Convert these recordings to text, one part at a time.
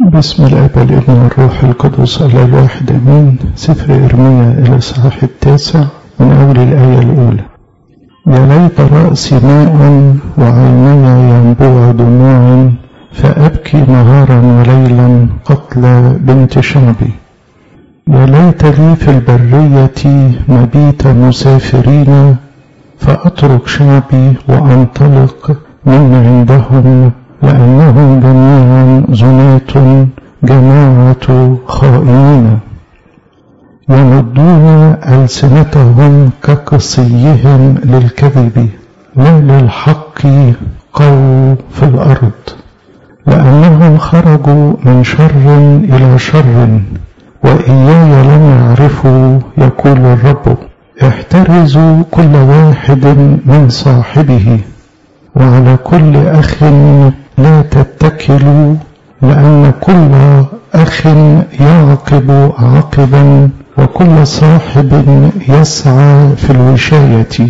بسم الاب والابن والروح القدس الله الواحد امين سفر ارميا الاصحاح التاسع من اول الايه الاولى يا ليت راسي ماء وعيني ينبوع دموع فابكي نهارا وليلا قتل بنت شعبي يا ليت لي في البريه مبيت مسافرين فاترك شعبي وانطلق من عندهم لأنهم جميعا زناة جماعة خائنين يمدون ألسنتهم كقصيهم للكذب لا للحق قو في الأرض لأنهم خرجوا من شر إلى شر وإياي لم يعرفوا يقول الرب احترزوا كل واحد من صاحبه وعلى كل أخ لا تتكلوا لأن كل أخ يعقب عقبا وكل صاحب يسعى في الوشاية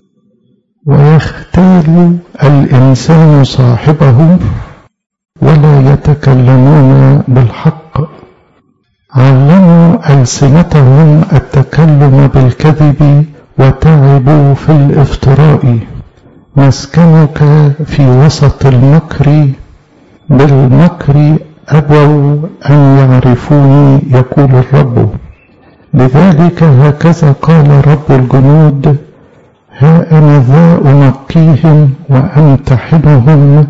ويختال الإنسان صاحبه ولا يتكلمون بالحق علموا ألسنتهم التكلم بالكذب وتعبوا في الافتراء مسكنك في وسط المكر بالمكر أبوا أن يعرفوني يقول الرب لذلك هكذا قال رب الجنود ها أنا ذا أنقيهم وأمتحنهم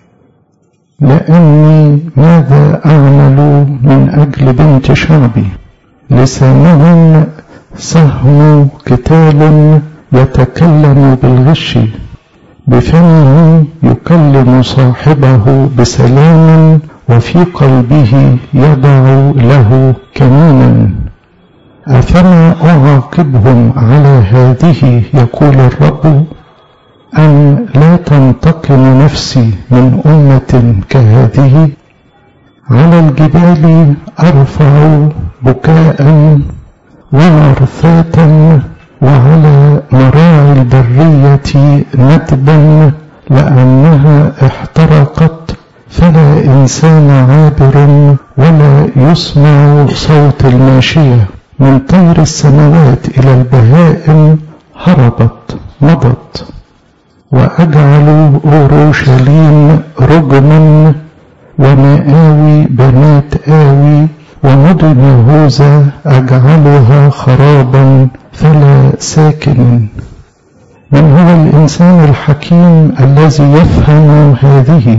لأني ماذا أعمل من أجل بنت شعبي لسانهم سهم قتال يتكلم بالغش بفمه يكلم صاحبه بسلام وفي قلبه يضع له كمينا أفما أعاقبهم على هذه يقول الرب أن لا تنتقم نفسي من أمة كهذه على الجبال أرفع بكاء وعرفاتا وعلى مراعي البرية ندبا لأنها احترقت فلا إنسان عابر ولا يسمع صوت الماشية من طير السماوات إلى البهائم هربت مضت وأجعل أورشليم رجما ومآوي بنات آوي ومدن يهوذا أجعلها خرابا فلا ساكن من هو الإنسان الحكيم الذي يفهم هذه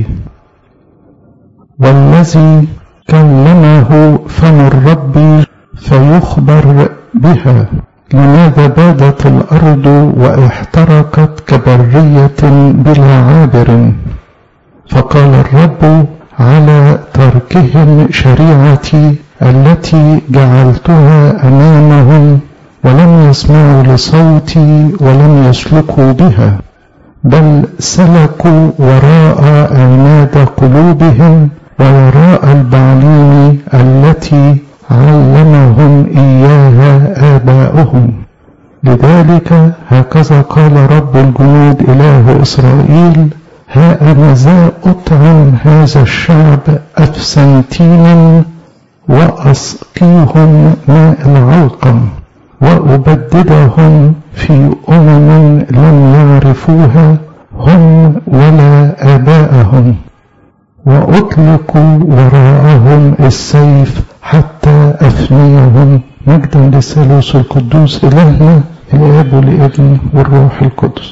والذي كلمه فم الرب فيخبر بها لماذا بادت الأرض واحترقت كبرية بلا عابر فقال الرب على تركهم شريعتي التي جعلتها أمامهم ولم يسمعوا لصوتي ولم يسلكوا بها بل سلكوا وراء عناد قلوبهم ووراء البعليم التي علمهم إياها آباؤهم لذلك هكذا قال رب الجنود إله إسرائيل ها أنا ذا أطعم هذا الشعب أفسنتين وأسقيهم ماء العلقم وأبددهم في أمم لم يعرفوها هم ولا آباءهم وأطلق وراءهم السيف حتى أفنيهم مجدا للثالوث القدوس إلهنا الآب والابن والروح القدس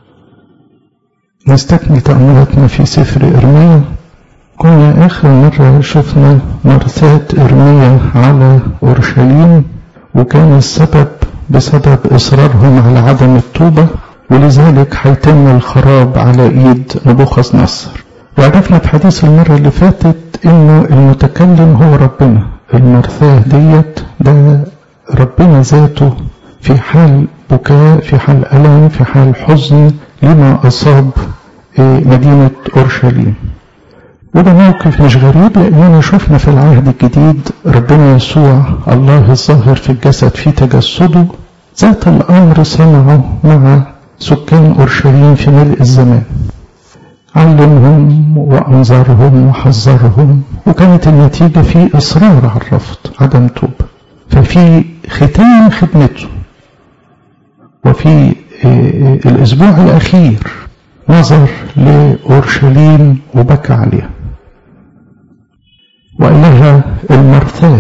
نستكمل تأملاتنا في سفر إرميا كنا آخر مرة شفنا مرثات إرميا على أورشليم وكان السبب بسبب إصرارهم على عدم التوبة ولذلك هيتم الخراب على إيد نبوخذ نصر وعرفنا في حديث المرة اللي فاتت إنه المتكلم هو ربنا المرثاه ديت ده ربنا ذاته في حال بكاء في حال ألم في حال حزن لما أصاب مدينة أورشليم وده موقف مش غريب لأننا شفنا في العهد الجديد ربنا يسوع الله الظاهر في الجسد في تجسده ذات الأمر صنعه مع سكان أورشليم في ملء الزمان علمهم وأنظرهم وحذرهم وكانت النتيجة في إصرار على الرفض عدم توبة ففي ختام خدمته وفي الأسبوع الأخير نظر لأورشليم وبكى عليها وقال لها المرثاة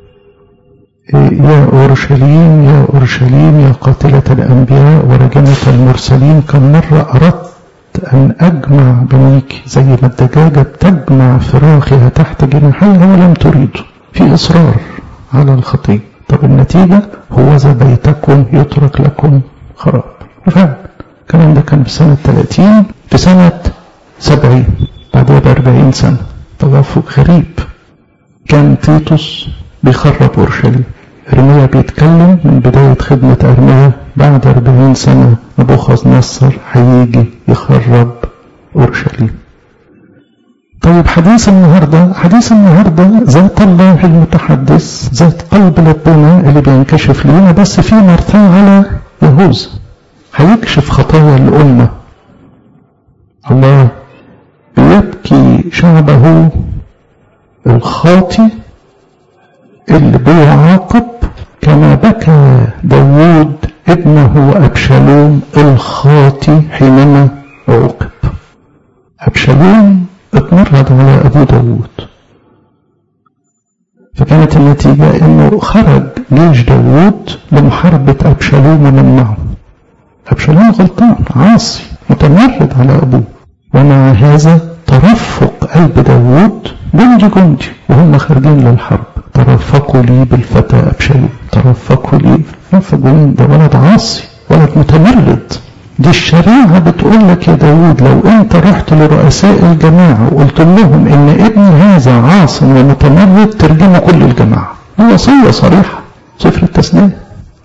يا أورشليم يا أورشليم يا قاتلة الأنبياء ورجمة المرسلين كم مرة أردت أن أجمع بنيك زي ما الدجاجة بتجمع فراخها تحت جناحيها ولم تريد في إصرار على الخطية طب النتيجة هو ذا بيتكم يترك لكم خراب وفعلا الكلام ده كان في سنة 30 في سنة 70 بعدها ب 40 سنة توافق غريب كان تيتوس بيخرب أورشليم إرميا بيتكلم من بداية خدمة إرميا بعد 40 سنة نبوخذ نصر هيجي يخرب أورشليم طيب حديث النهاردة حديث النهاردة ذات الله المتحدث ذات قلب ربنا اللي بينكشف لنا بس في مرتاع على يهوذا هيكشف خطايا الأمة الله بيبكي شعبه الخاطي اللي بيعاقب كما بكى داوود ابنه أبشالوم الخاطي حينما عوقب أبشالوم اتمرد على أبو داوود فكانت النتيجة انه خرج جيش داوود لمحاربة أبشالوم ومن معه أبشالوم غلطان عاصي متمرد على أبوه ومع هذا ترفق قلب داوود جندي جندي وهم خارجين للحرب ترفقوا لي بالفتى أبشالوم ترفقوا لي رفقوا مين ده ولد عاصي ولد متمرد دي الشريعة بتقول لك يا داود لو انت رحت لرؤساء الجماعة وقلت لهم ان ابني هذا عاص ومتمرد ترجموا كل الجماعة دي وصية صريحة سفر التسنية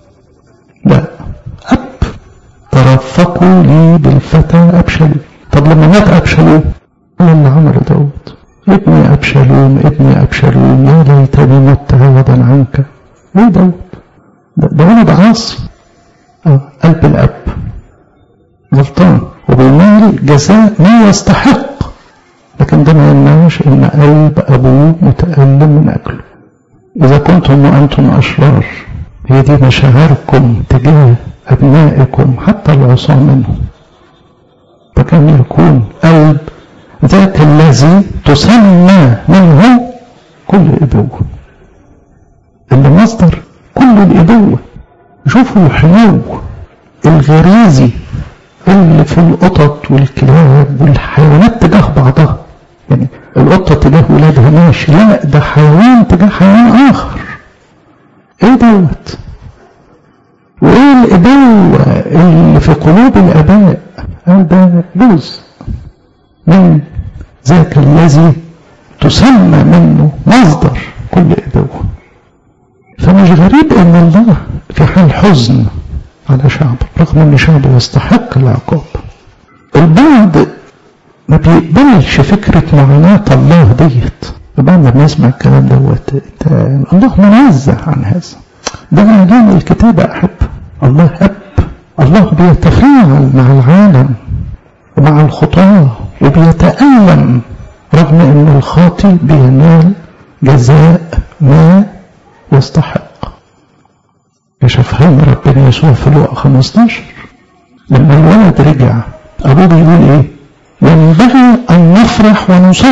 لا أب ترفقوا لي بالفتى أبشالوم طب لما مات أبشالوم هو اللي عمل داود ابني أبشالوم ابني أبشالوم يا ليتني مت عوضا عنك ليه داود ده, ده ولد عاصي اه قلب الأب غلطان وبينال جزاء ما يستحق لكن ده ما يمنعش ان قلب ابوه متألم من اجله اذا كنتم وانتم اشرار هي دي مشاعركم تجاه ابنائكم حتى العصاة منهم فكان يكون قلب ذاك الذي تسمى منه كل ابوه اللي مصدر كل الابوه شوفوا الحنو الغريزي اللي في القطط والكلاب والحيوانات تجاه بعضها يعني القطة تجاه ولادها ماشي لا ده حيوان تجاه حيوان آخر ايه دوت وايه الإبوة اللي في قلوب الآباء هذا جزء من ذاك الذي تسمى منه مصدر كل إبوة فمش غريب ان الله في حال حزن على شعبه رغم ان شعبه يستحق العقاب البعض ما بيقبلش فكرة معاناة الله ديت بعد ما يسمع الكلام دوت الله منزه عن هذا ده مجال الكتاب أحب الله أب الله بيتفاعل مع العالم ومع الخطاة وبيتألم رغم ان الخاطي بينال جزاء ما يستحق كشفها لنا ربنا يسوع في لوقا 15 لما الولد رجع ابوه بيقول ايه ينبغي ان نفرح ونصر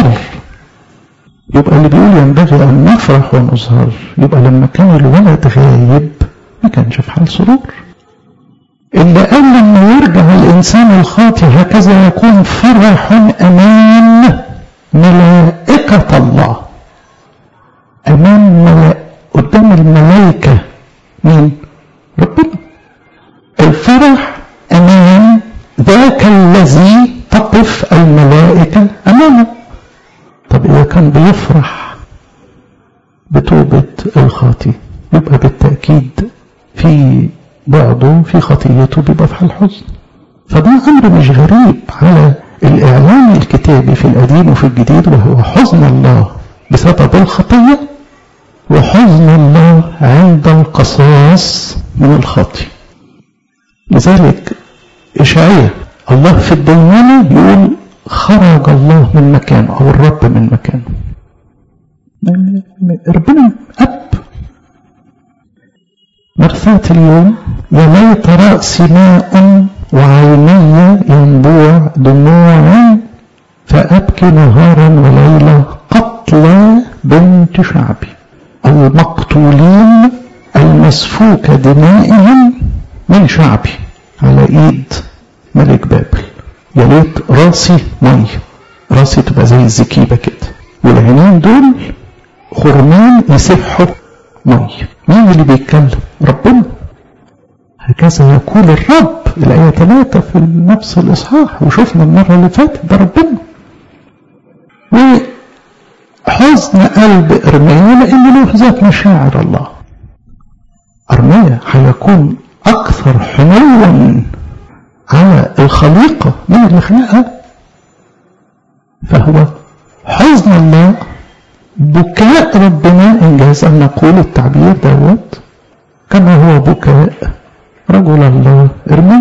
يبقى اللي بيقول ينبغي ان نفرح ونصر يبقى لما كان الولد غايب ما كانش في حال سرور اللي قال لما يرجع الانسان الخاطئ هكذا يكون فرح امام ملائكه الله امام ملائكة قدام الملائكه مين ربنا الفرح امام ذاك الذي تقف الملائكة امامه طب اذا كان بيفرح بتوبة الخاطي يبقى بالتأكيد في بعضه في خطيته بيبقى في حال حزن فده امر مش غريب على الاعلان الكتابي في القديم وفي الجديد وهو حزن الله بسبب الخطيه وحزن الله عند القصاص من الخاطي لذلك إشعياء الله في الدينونة يقول خرج الله من مكانه أو الرب من مكانه ربنا أب مرثاة اليوم يا ليت رأسي ماء وعيني ينبوع دموع فأبكي نهارا وليلة قتلى بنت شعبي المقتولين المسفوك دمائهم من شعبي على ايد ملك بابل يا ليت راسي ميه راسي تبقى زي الزكيبة كده والعينين دول خرمان يسبحوا ميه مين اللي بيتكلم ربنا هكذا يقول الرب الآية 3 في نفس الإصحاح وشفنا المرة اللي فاتت ده ربنا وحزن قلب إرميا لأن له ذات مشاعر الله أرميا هيكون أكثر حنوا على الخليقة من اللي خلقها فهو حزن الله بكاء ربنا إن جاز أن نقول التعبير دوت كما هو بكاء رجل الله ارميا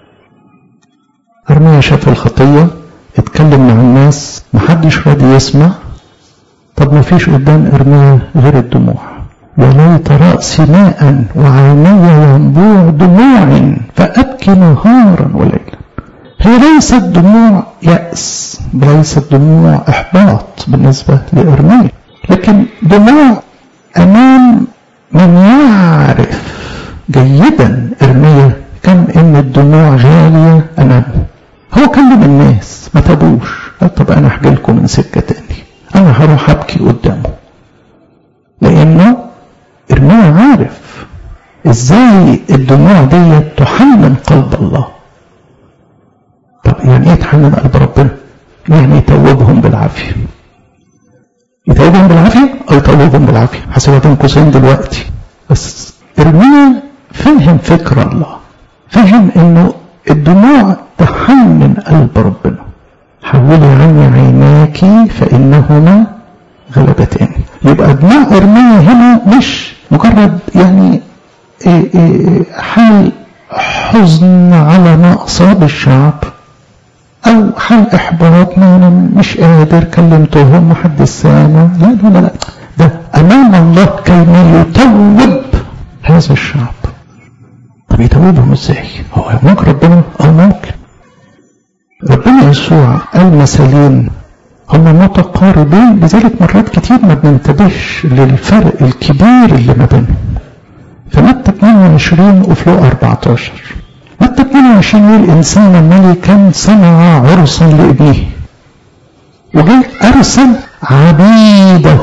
ارميا شاف الخطية اتكلم مع الناس محدش راضي يسمع طب ما فيش قدام ارميا غير الدموع وليت رأسي ماء وعيني ينبوع دموع فأبكي نهارا وليلا هي ليست دموع يأس ليست دموع إحباط بالنسبة لإرميا لكن دموع أمام من يعرف جيدا إرميا كم إن الدموع غالية أمامه هو كلم الناس ما تابوش قال طب أنا أحكي لكم من سكة تاني أنا هروح أبكي قدامه لأنه إرميا عارف إزاي الدموع دي تحنن قلب الله طب يعني إيه تحنن قلب ربنا؟ يعني يتوبهم بالعافية يتوبهم بالعافية أو يتوبهم بالعافية حسب بين قوسين دلوقتي بس إرميا فهم فكر الله فهم إنه الدموع تحنن قلب ربنا حولي عني عيناك فإنهما غلبتان يبقى دماء إرميا هنا مش مجرد يعني إيه إيه حال حزن على ما أصاب الشعب أو حال إحباط ما أنا مش قادر كلمتهم محد سامع لا لا لا لا ده أمام الله كي يتوب هذا الشعب طب يتوبهم ازاي؟ هو ممكن ربنا؟ اه ممكن ربنا يسوع قال مثالين هم متقاربين لذلك مرات كتير ما بننتبهش للفرق الكبير اللي ما بينهم فمتى 22 وفي 14 متى 22 يقول إنسان ملكا صنع عرسا لابنه وجاء أرسل عبيده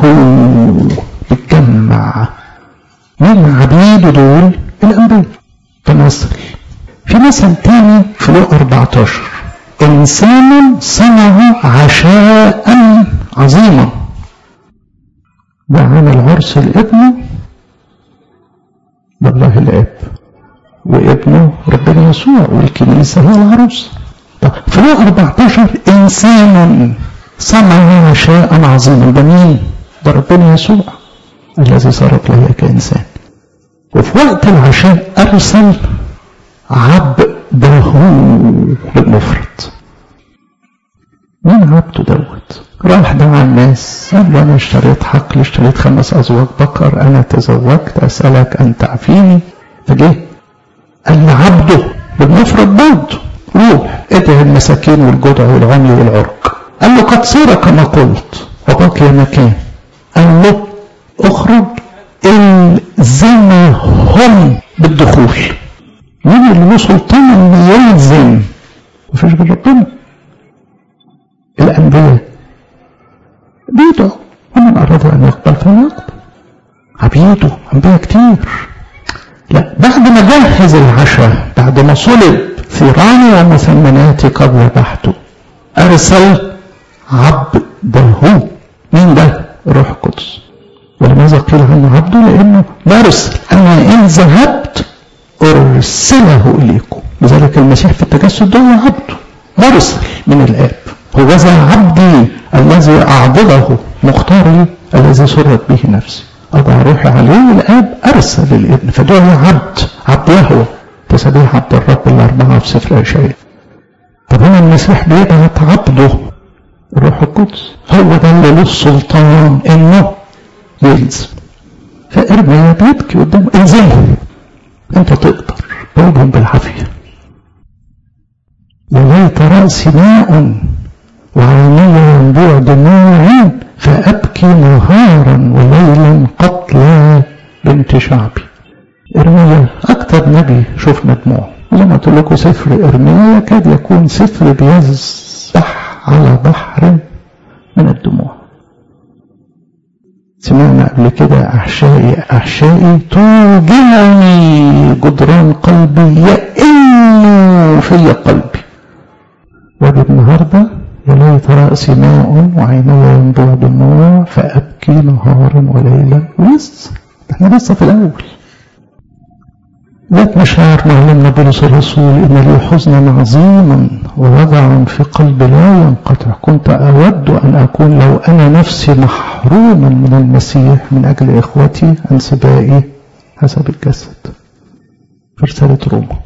بتجمع مين عبيده دول الأنبياء فمثل في مثل تاني في لو 14 إنسان صنع عشاء عظيما ده عمل عرس لابنه ده الله الاب وابنه ربنا يسوع والكنيسة هي العروس طب في لو 14 إنسان صنع عشاء عظيما ده مين؟ ده ربنا يسوع الذي صارت له كإنسان وفي وقت العشاء أرسل عبده بالمفرد مين عبده دوت راح دعا الناس قال له انا اشتريت حقل اشتريت خمس ازواج بقر انا تزوجت اسالك ان تعفيني فجه قال له عبده بالمفرد برضه روح ادعي المساكين والجدع والعمي والعرق قال له قد صار كما قلت وبقي مكان قال له اخرج الزمهم بالدخول مين اللي له سلطان انه يلزم مفيش غير ربنا الانبياء بيدعوا ومن اراد ان يقبل فليقبل عبيده انبياء كتير لا بعد ما جهز العشاء بعد ما صلب ثيراني ومثمناتي قد ذبحته ارسل عبده مين ده روح القدس ولماذا قيل عنه عبده لانه مرسل انا ان ذهبت ارسله اليكم لذلك المسيح في التجسد ده هو عبده مرسل من الاب هو ذا عبدي الذي اعبده مختاري الذي سرت به نفسي اضع روحي عليه الاب ارسل الابن فدعي عبد عبد يهوى تسبيح عبد الرب الاربعه في سفر اشعياء طب هنا المسيح بيبعت عبده الروح القدس هو ده اللي له السلطان انه يلزم فارميا بيبكي قدامه الزمهم انت تقدر جاوبهم بالعافيه وليت راسي ماء وعيني ينبوع دموع فابكي نهارا وليلا قتلى بنت شعبي ارميا اكتر نبي شفنا دموعه زي ما قلت لكم سفر ارميا يكاد يكون سفر بيسبح على بحر من الدموع سمعنا قبل كده احشائي احشائي توجعني جدران قلبي يئن في قلبي واجي النهارده يا ليت راسي ماء وعيني ينبوع دموع فابكي نهارا وليلا ولسه احنا لسه في الاول ذات مشاعر معلمنا بولس الرسول ان لي حزنا عظيما ووجع في قلبي لا ينقطع كنت اود ان اكون لو انا نفسي محروما من المسيح من اجل اخوتي انسبائي حسب الجسد في رساله روما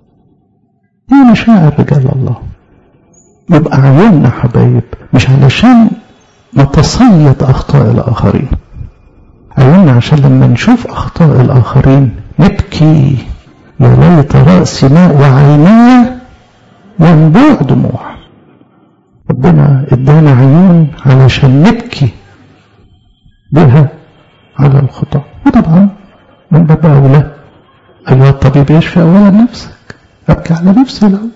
هي مشاعر رجال الله يبقى عيوننا حبايب مش علشان نتصيد اخطاء الاخرين عيوننا عشان لما نشوف اخطاء الاخرين نبكي يا ليت رأسي ماء وعيني ينبوع دموع ربنا ادانا عيون علشان نبكي بها على الخطأ وطبعا من باب أولى أيها الطبيب يشفي أولا نفسك أبكي على نفسي الأول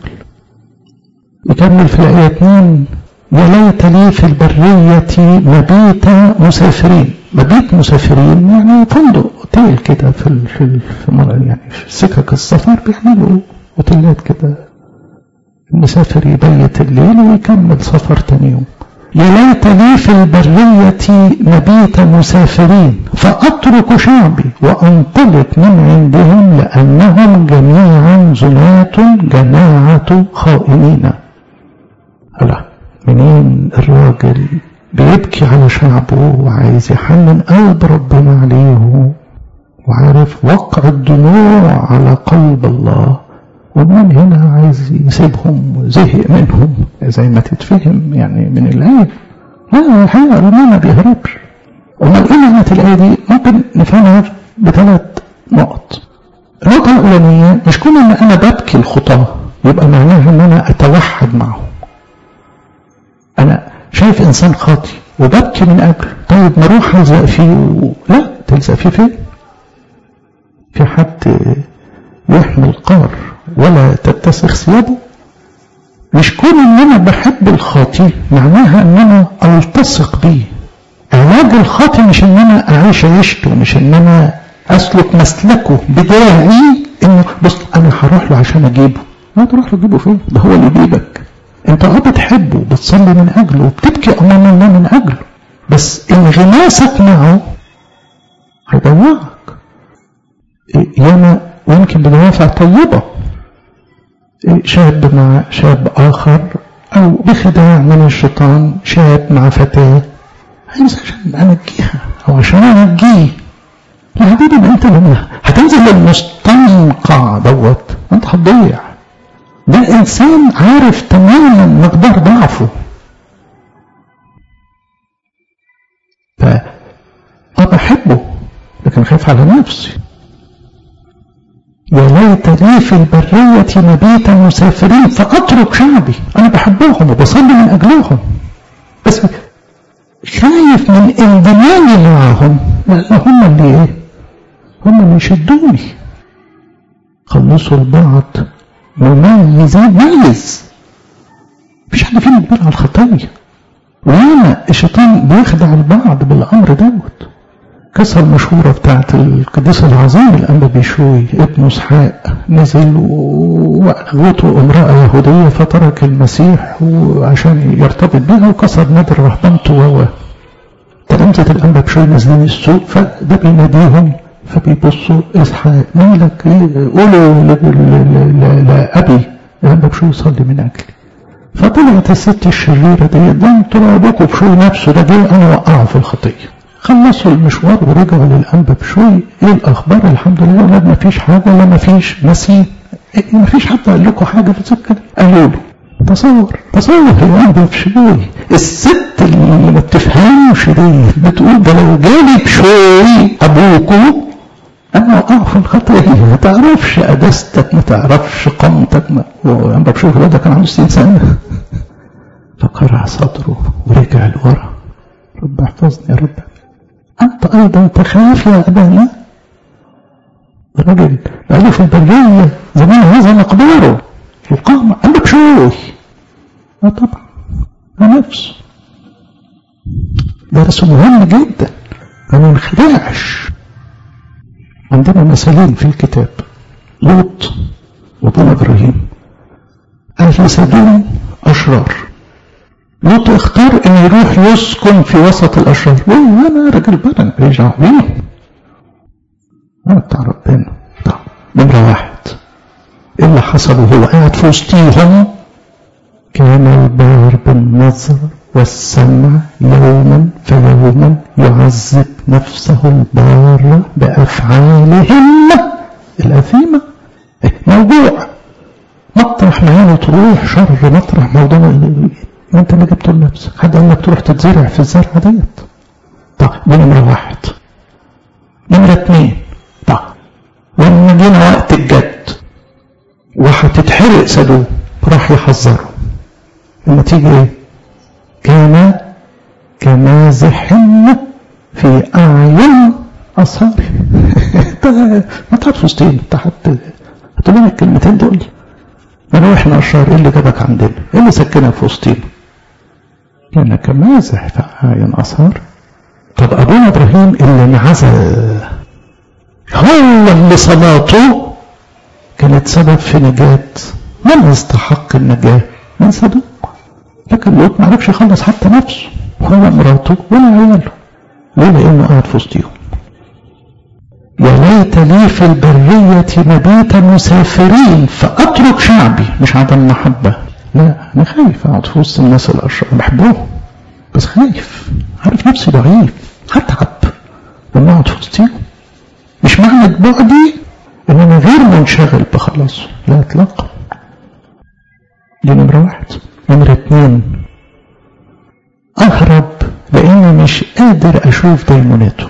يكمل في الآية 2 يا ليت لي في البرية مبيت مسافرين مبيت مسافرين يعني فندق اوتيل كده في ال في ال في يعني في سكك السفر بيعملوا اوتيلات كده المسافر يبيت الليل ويكمل سفر تاني يوم يا ليت لي في البرية مبيت مسافرين فأترك شعبي وأنطلق من عندهم لأنهم جميعا زنات جماعة خائنين ألا منين الراجل بيبكي على شعبه وعايز يحنن قلب ربنا عليه وعارف وقع الدموع على قلب الله ومن هنا عايز يسيبهم وزهق منهم زي ما تتفهم يعني من الآية لا الحقيقة ربنا ما بيهربش أمال إيه معنى الآية دي ممكن نفهمها بثلاث نقط النقطة الأولانية مش كون إن أنا ببكي الخطاة يبقى معناها إن أنا أتوحد معهم أنا شايف إنسان خاطي وببكي من أجله طيب ما أروح ألزق فيه و... لا تلزق فيه فين؟ في حد يحمل قار ولا تتسخ ثيابه مش كون ان انا بحب الخاطي معناها ان انا التصق بيه علاج الخاطي مش ان انا اعيش عيشته مش ان انا اسلك مسلكه بداعي انه بص انا هروح له عشان اجيبه ما تروح له تجيبه فين ده هو اللي يجيبك انت اه بتحبه بتصلي من اجله وبتبكي امام الله من اجله بس انغماسك معه هيضيعك ياما ويمكن بدوافع طيبة شاب مع شاب آخر أو بخداع من الشيطان شاب مع فتاة عايز عشان أنجيها أو عشان أنجيه يا حبيبي ما أنت لما هتنزل للمستنقع دوت أنت هتضيع ده إنسان عارف تماما مقدار ضعفه ف أنا بحبه لكن خايف على نفسي يا ليت لي في البرية مبيت مسافرين فأترك شعبي أنا بحبهم وبصلي من أجلهم بس خايف من انضمامي معهم لأن هم اللي إيه؟ هم اللي يشدوني خلصوا البعض مميزين ميز مفيش حد فينا كبير على الخطية وياما الشيطان بيخدع البعض بالأمر دوت القصة المشهورة بتاعت القديس العظيم الأنبا بيشوي ابن اسحاق نزل وأغوته امرأة يهودية فترك المسيح عشان يرتبط بها وكسر نادر رهبنته و تلامذة الأنبا بيشوي نازلين السوق فده بيناديهم فبيبصوا اسحاق مالك ايه قولوا لأبي الأنبا بيشوي يصلي من أجلي فطلعت الست الشريرة دي ده انتوا أبوكوا بشوي نفسه ده جه أنا وقعه في الخطية خلصوا المشوار ورجعوا للأنبا بشوي ايه الأخبار الحمد لله ولا ما فيش حاجة ولا ما فيش مسيح إيه ما فيش حد قال لكم حاجة في كده قالوا له تصور تصور يا ابو بشوي الست اللي ما بتفهمش دي بتقول ده لو جالي بشوي ابوكو انا اقع في الخطيه ما تعرفش قداستك ما تعرفش قامتك ما هو انا بشوف الواد ده كان عنده 60 سنه فقرع صدره ورجع لورا رب احفظني يا رب انت ايضا تخاف يا ابانا الراجل بقاله في البرية زمان هذا مقداره القامة عندك شوي اه طبعا نفسه درس مهم جدا ما ننخدعش عندنا مثالين في الكتاب لوط وابونا ابراهيم اهل سدوم اشرار لوط اختار ان يروح يسكن في وسط الاشرار وانا راجل بدن ماليش دعوه بيه انا بتاع ربنا طب نمره واحد ايه اللي حصل وهو قاعد في وسطيهم كان البار بالنظر والسمع يوما فيوما يعذب نفسه البار بأفعالهم الأثيمة موضوع مطرح ما عينه تروح شر مطرح موضوع ما انت اللي جبته لنفسك حد قال لك تروح تتزرع في الزرعة ديت طب دي نمرة واحد نمرة اتنين طب لما جينا وقت الجد وهتتحرق سدوم راح يحذره النتيجة ايه؟ كان كمازح في أعين أصحابه ما تعرف وسطين انت حتى هتقول لنا الكلمتين دول ما احنا أشرار ايه اللي جابك عندنا؟ ايه اللي سكنك في وسطين؟ كان كمازح في أعين أصهار طب أبونا إبراهيم اللي انعزل هو اللي صلاته كانت سبب في نجاة من استحق النجاة من صدوق لكن لوط ما عرفش يخلص حتى نفسه ولا مراته ولا عياله ليه لانه قاعد في وسطهم يا ليت لي في البرية مبيت مسافرين فأترك شعبي مش عدم محبة لا أنا خايف أقعد في وسط الناس الأشرار بحبهم بس خايف عارف نفسي ضعيف هتعب لما أقعد في وسطهم مش معنى بعدي إن أنا غير منشغل بخلصه لا إطلاقا دي نمرة واحد نمرة اتنين أهرب لأني مش قادر أشوف ديموناته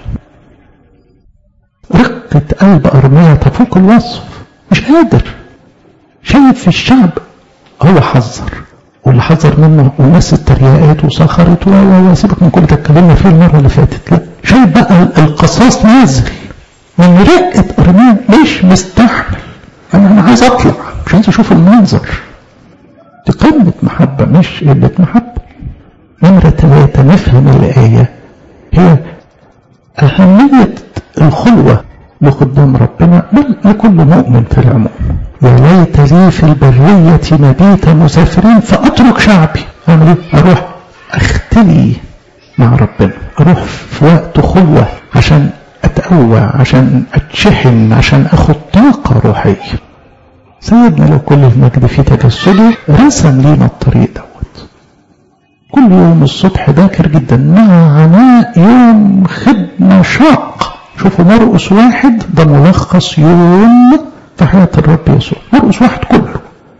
رقة قلب أرمية تفوق الوصف مش قادر شايف في الشعب هو حذر واللي حذر منه وناس الترياقات وسخرت وسيبك من كل ده اتكلمنا فيه المرة اللي فاتت لا شايف بقى القصاص نازل من رقة أرمية مش مستحمل أنا أنا عايز أطلع مش عايز أشوف المنظر دي قمة محبة مش قلة محبة نمرة ثلاثة نفهم الآية هي أهمية الخلوة لقدام ربنا بل لكل مؤمن في العموم يا ليت لي في البرية مبيت مسافرين فأترك شعبي أعمل إيه؟ أروح أختلي مع ربنا أروح في وقت خلوة عشان أتقوى عشان أتشحن عشان أخد طاقة روحية سيدنا لو كل المجد في تجسده رسم لينا الطريق دوت كل يوم الصبح باكر جدا مع عناء يوم خدمة شاق شوفوا مرقس واحد ده ملخص يوم في حياة الرب يسوع مرقس واحد كله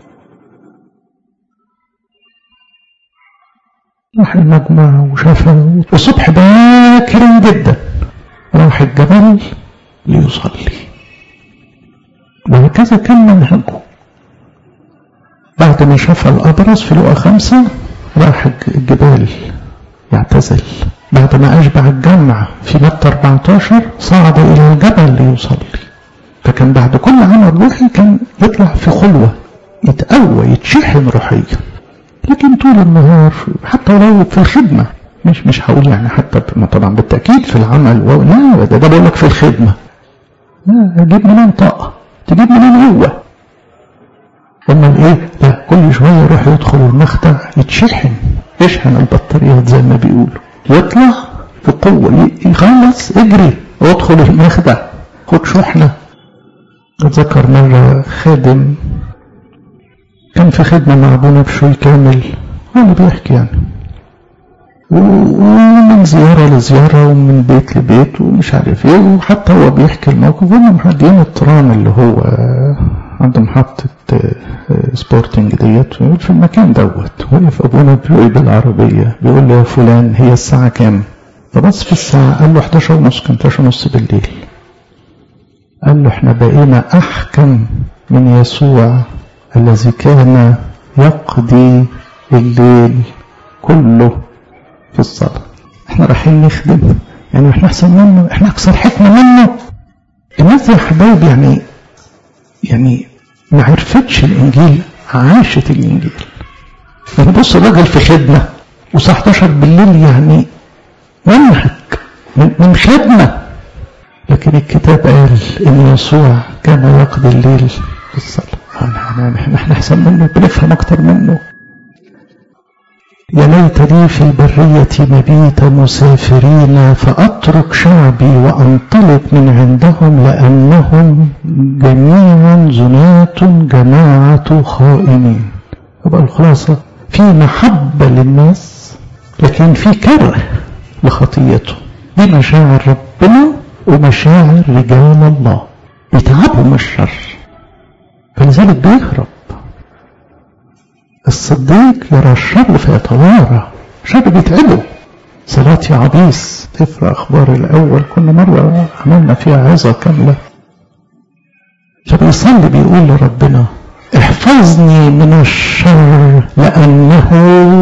راح المجمع وشافه الصبح باكر جدا راح الجبل ليصلي وهكذا كان منهجه بعد ما شاف الأبرص في لقى خمسة راح الجبال يعتزل بعد ما أشبع الجمع في متى 14 صعد إلى الجبل ليصلي فكان بعد كل عمل روحي كان يطلع في خلوة يتقوى يتشحن روحيا لكن طول النهار حتى ولو في الخدمة مش مش هقول يعني حتى طبعا بالتأكيد في العمل و... لا ده, ده بقول لك في الخدمة لا أجيب منين طاقة تجيب منين هو امال ايه لا كل شويه يروح يدخل المخدع يتشحن يشحن البطاريات زي ما بيقولوا يطلع في قوه يخلص اجري وادخل المخدع خد شحنه اتذكر مره خادم كان في خدمه مع ابونا بشوي كامل هو اللي بيحكي يعني ومن زيارة لزيارة ومن بيت لبيت ومش عارف ايه وحتى هو بيحكي الموقف هم محدين الترام اللي هو عند محطة سبورتنج ديت في المكان دوت وقف أبونا بيقول بالعربية بيقول له يا فلان هي الساعة كام؟ فبص في الساعة قال له 11 ونص كان 11 ونص بالليل قال له احنا بقينا أحكم من يسوع الذي كان يقضي الليل كله في الصلاة احنا رايحين نخدم يعني احنا احسن منه احنا اكثر حكمة منه الناس يا حبايب يعني يعني ما عرفتش الانجيل عاشت الانجيل يعني بص الراجل في خدمة والساعة 11 بالليل يعني منهك من خدمة لكن الكتاب قال ان يسوع كان يقضي الليل في الصلاة احنا احسن منه بنفهم اكتر منه يا ليت لي في البرية مبيت مسافرين فأترك شعبي وأنطلق من عندهم لأنهم جميعا زنات جماعة خائنين يبقى الخلاصة في محبة للناس لكن في كره لخطيته دي مشاعر ربنا ومشاعر رجال الله بيتعبوا من الشر فلذلك بيهرب الصديق يرى الشر فيتوارى الشر بيتعبه صلاة يا عبيس سفر أخبار الأول كنا مرة عملنا فيها عظة كاملة فبيصلي بيقول لربنا احفظني من الشر لأنه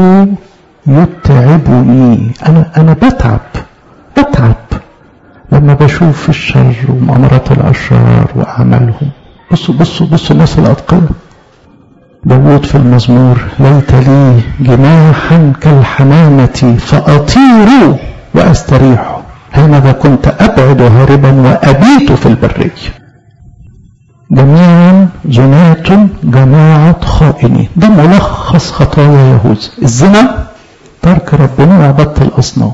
يتعبني أنا أنا بتعب بتعب لما بشوف الشر ومؤامرات الأشرار وأعمالهم بصوا بصوا بصوا الناس الأتقياء داود في المزمور ليت لي جناحا كالحمامة فأطير وأستريح هذا كنت أبعد هاربا وأبيت في البرية جميعا زنات جماعة خائنين ده ملخص خطايا يهوذا الزنا ترك ربنا وعبادة الأصنام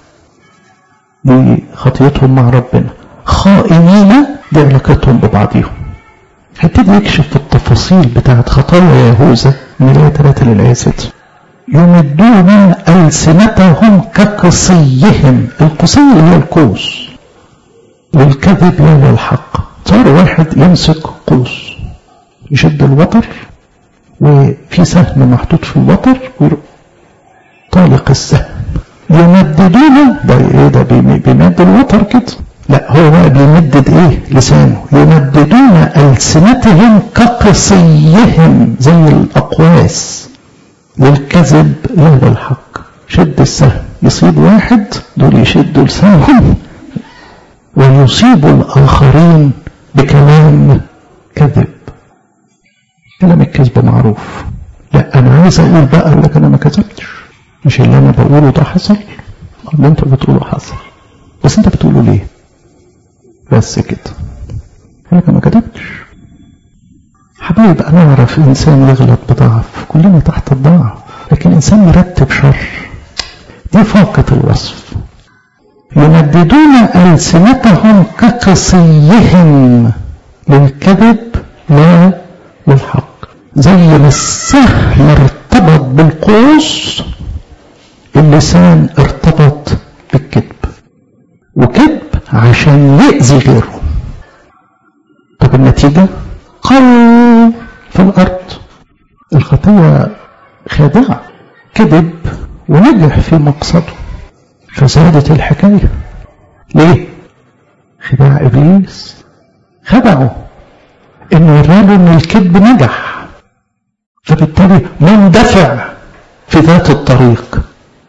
دي خطيتهم مع ربنا خائنين دي علاقتهم ببعضهم هيبتدي يكشف في التفاصيل بتاعت خطايا يهوذا من الآية 3 للآية 6 يمدون ألسنتهم كقصيهم القصي اللي هي القوس للكذب لا للحق صار واحد يمسك قوس يشد الوتر وفي سهم محطوط في الوتر طالق السهم يمددونه ده ايه ده بيمد الوتر كده لا هو بقى بيمدد ايه لسانه يمددون ألسنتهم كقصيهم زي الأقواس للكذب لا للحق شد السهم يصيب واحد دول يشدوا لسانهم ويصيبوا الآخرين بكلام كذب كلام الكذب معروف لا أنا عايز أقول بقى أقول لك أنا ما كذبتش مش اللي أنا بقوله ده حصل اللي أنت بتقوله حصل بس أنت بتقوله ليه بس كده أنا ما كذبتش حبايب أنا أعرف إنسان يغلط بضعف كلنا تحت الضعف لكن إنسان يرتب شر دي فاقة الوصف يمددون ألسنتهم كقصيهم للكذب لا للحق زي ما السهم ارتبط بالقوس اللسان ارتبط بالكذب وكذب عشان يأذي غيره طب النتيجة قل في الأرض الخطية خادعة كذب ونجح في مقصده فزادت الحكاية ليه خداع إبليس خدعه إنه يراله إن الكذب نجح فبالتالي مندفع في ذات الطريق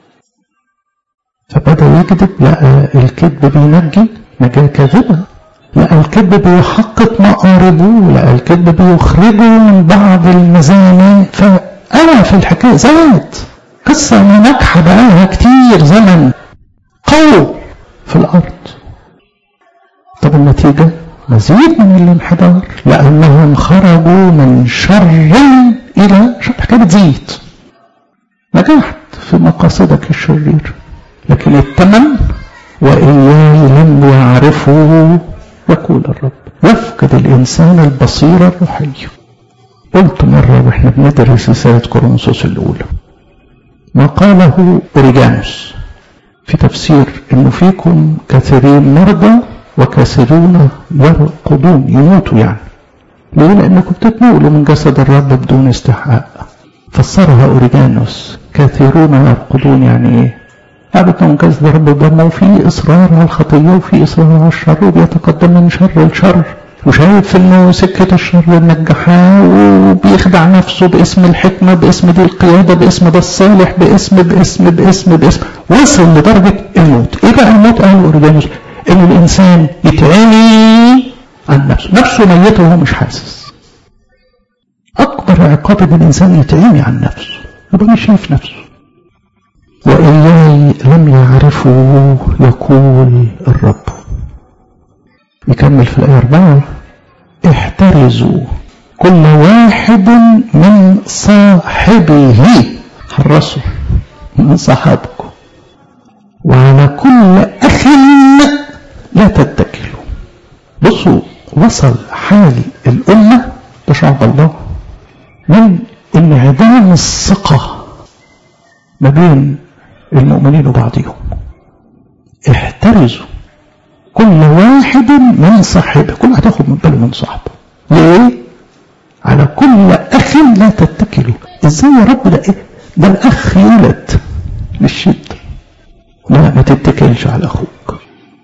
فبدأ يكذب لقى الكذب بينجي نجاة كاذبة لقى الكذب بيحقق مقاربه لقى الكذب بيخرجه من بعض المزاني فأنا في الحكاية زاد قصة ناجحة بقالها كتير زمن قوي في الأرض طب النتيجة مزيد من الانحدار لأنهم خرجوا من شر إلى شر حكاية بتزيد نجحت في مقاصدك الشرير لكن الثمن وإياي لم يعرفوا يقول الرب يفقد الإنسان البصيرة الروحية قلت مرة وإحنا بندرس رسالة كورنثوس الأولى ما قاله أوريجانوس في تفسير إنه فيكم كثيرين مرضى وكثيرون يرقدون يموتوا يعني ليه لأنكم بتتنقلوا من جسد الرب بدون استحقاق فسرها أوريجانوس كثيرون يرقدون يعني إيه أبدا من جسد الرب دمه وفي إصرار على الخطية وفي إصرار على الشر وبيتقدم من شر لشر وشايف انه سكة الشر النجحة وبيخدع نفسه باسم الحكمة باسم دي القيادة باسم ده الصالح باسم باسم باسم باسم وصل لدرجة الموت ايه بقى الموت قال اوريجانوس ان الانسان يتعمي عن نفسه نفسه ميته وهو مش حاسس اكبر عقاب ان الانسان يتعمي عن نفسه يبقى مش شايف نفسه وإياي لم يعرفوا يقول الرب يكمل في الآية 4 احترزوا كل واحد من صاحبه حرصوا من صاحبكم وعلى كل أخ لا تتكلوا بصوا وصل حال الأمة لشعب الله من انعدام الثقة ما بين المؤمنين وبعضهم احترزوا كل واحد من صاحبه كل واحد ياخد من باله من صاحبه ليه على كل اخ لا تتكلوا ازاي يا رب ده ايه ده الاخ يولد للشده لا ما تتكلش على اخوك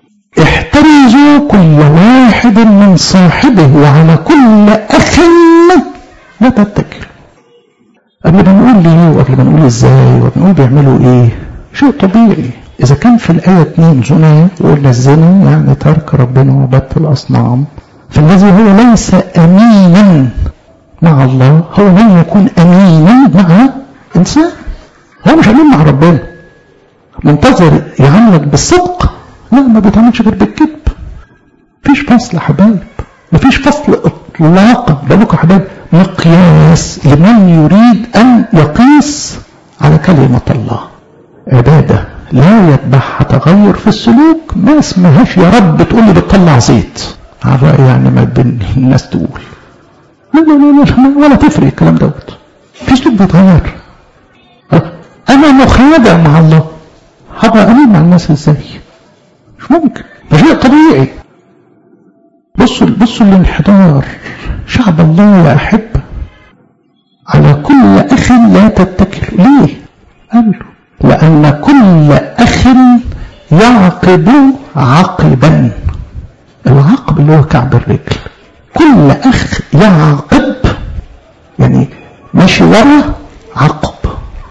احترزوا كل واحد من صاحبه وعلى كل اخ لا تتكلوا قبل ما نقول ليه وقبل ما نقول ازاي وبنقول بيعملوا ايه شيء طبيعي إذا كان في الآية 2 زنا وقلنا الزنا يعني ترك ربنا وعبادة الأصنام فالذي هو ليس أمينا مع الله هو لن يكون أمينا مع إنسان هو مش أمين مع ربنا منتظر يعاملك بالصدق لا ما بيتعاملش غير بالكذب مفيش فصل حبايب مفيش فصل إطلاقا بالك يا حبايب مقياس لمن يريد أن يقيس على كلمة الله عبادة لا يتبعها تغير في السلوك ما اسمهاش يا رب تقول لي بتطلع زيت على رأي يعني ما بين الناس تقول لا لا لا, لا ولا تفرق الكلام دوت في سلوك بيتغير انا مخادع مع الله هبقى امين مع الناس ازاي مش ممكن ده شيء طبيعي بصوا بصوا الانحدار شعب الله يا احبه على كل اخ لا تتكل ليه قال له لأن كل أخ يعقب عقبا العقب اللي هو كعب الرجل كل أخ يعقب يعني ماشي ورا عقب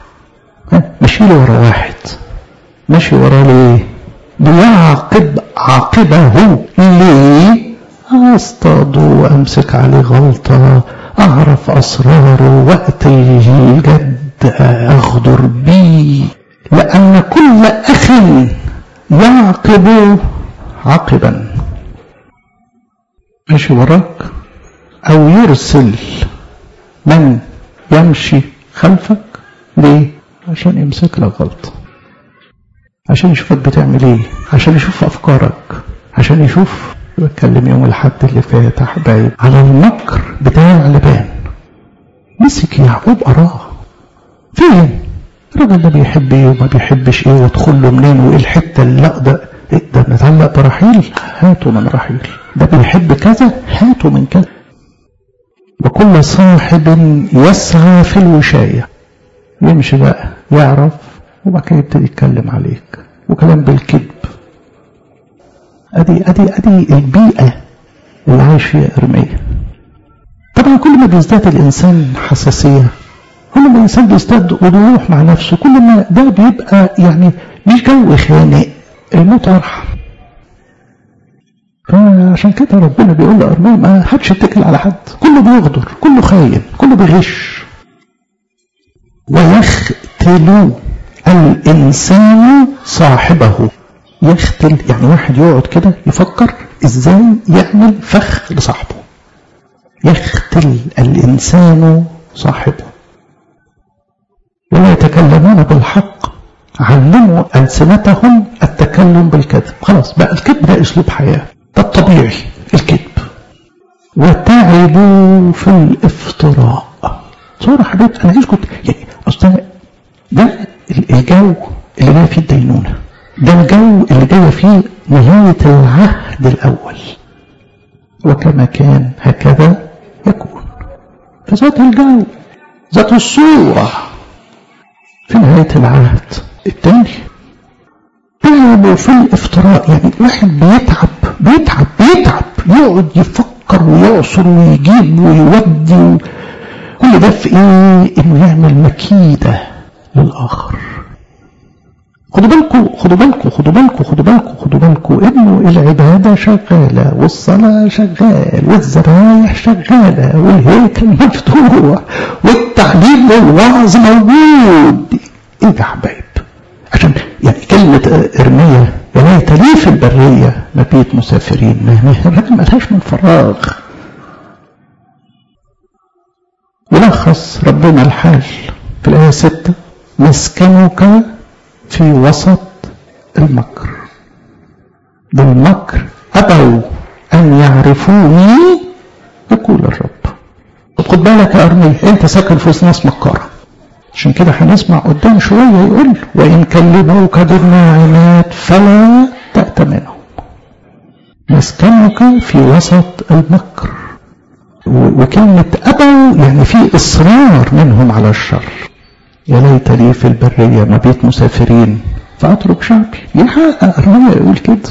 ماشي له ورا واحد ماشي ورا ليه بيعقب عقبه ليه اصطاد وامسك عليه غلطة اعرف اسراره وقت الجد اغدر بيه لأن كل أخ يعقب عقبا ماشي وراك أو يرسل من يمشي خلفك ليه؟ عشان يمسك لك غلطة عشان يشوفك بتعمل ايه عشان يشوف أفكارك عشان يشوف بتكلم يوم الحد اللي فات يا حبايب على المكر بتاع لبان مسك يعقوب أراه فين الراجل ده بيحب ايه وما بيحبش ايه وادخل له منين وايه الحته اللي لا ده إيه ده متعلق برحيل هاته من رحيل ده بيحب كذا هاته من كذا وكل صاحب يسعى في الوشايه يمشي بقى يعرف وبعد كده يبتدي يتكلم عليك وكلام بالكذب ادي ادي ادي البيئه اللي عايش فيها ارميه طبعا كل ما بيزداد الانسان حساسيه كل ما الإنسان بيزداد وضوح مع نفسه كل ما ده بيبقى يعني مش جو خانق الموت أرحم فعشان كده ربنا بيقول لأرميا ما حدش يتكل على حد كله بيغدر كله خاين كله بيغش ويختل الإنسان صاحبه يختل يعني واحد يقعد كده يفكر ازاي يعمل فخ لصاحبه يختل الإنسان صاحبه ولا يتكلمون بالحق علموا ألسنتهم التكلم بالكذب خلاص بقى الكذب ده أسلوب حياة ده الطبيعي الكذب وتعبوا في الافتراء صورة حبيبي أنا عايزكم يعني أصلا ده الجو اللي جاي فيه الدينونة ده الجو اللي جاي فيه نهاية العهد الأول وكما كان هكذا ذات الجو ذات الصورة في نهاية العهد الثاني تعبوا في الافتراء يعني الواحد بيتعب بيتعب بيتعب يقعد يفكر ويعصر ويجيب ويودي كل ده في ايه انه يعمل مكيدة للآخر خدوا بالكم خدوا بالكم خدوا بالكم خدوا بالكم خدوا بالكم انه العباده شغاله والصلاه شغال والذبايح شغاله والهيكل مفتوح والتعليم والوعظ موجود ايه ده حبايب عشان يعني كلمه ارميه يا ليت لي في البريه مبيت مسافرين ما ملهاش من فراغ يلخص ربنا الحال في الايه 6 مسكنك في وسط المكر بالمكر أبوا أن يعرفوني يقول الرب طب خد بالك يا أرمي أنت ساكن في وسط ناس مكارة عشان كده هنسمع قدام شوية يقول وإن كلموك بالناعمات فلا تأتمنهم مسكنك في وسط المكر وكلمة أبوا يعني في إصرار منهم على الشر يا ليت لي في البرية مبيت مسافرين فأترك شعبي يحقق الرؤيا يقول كده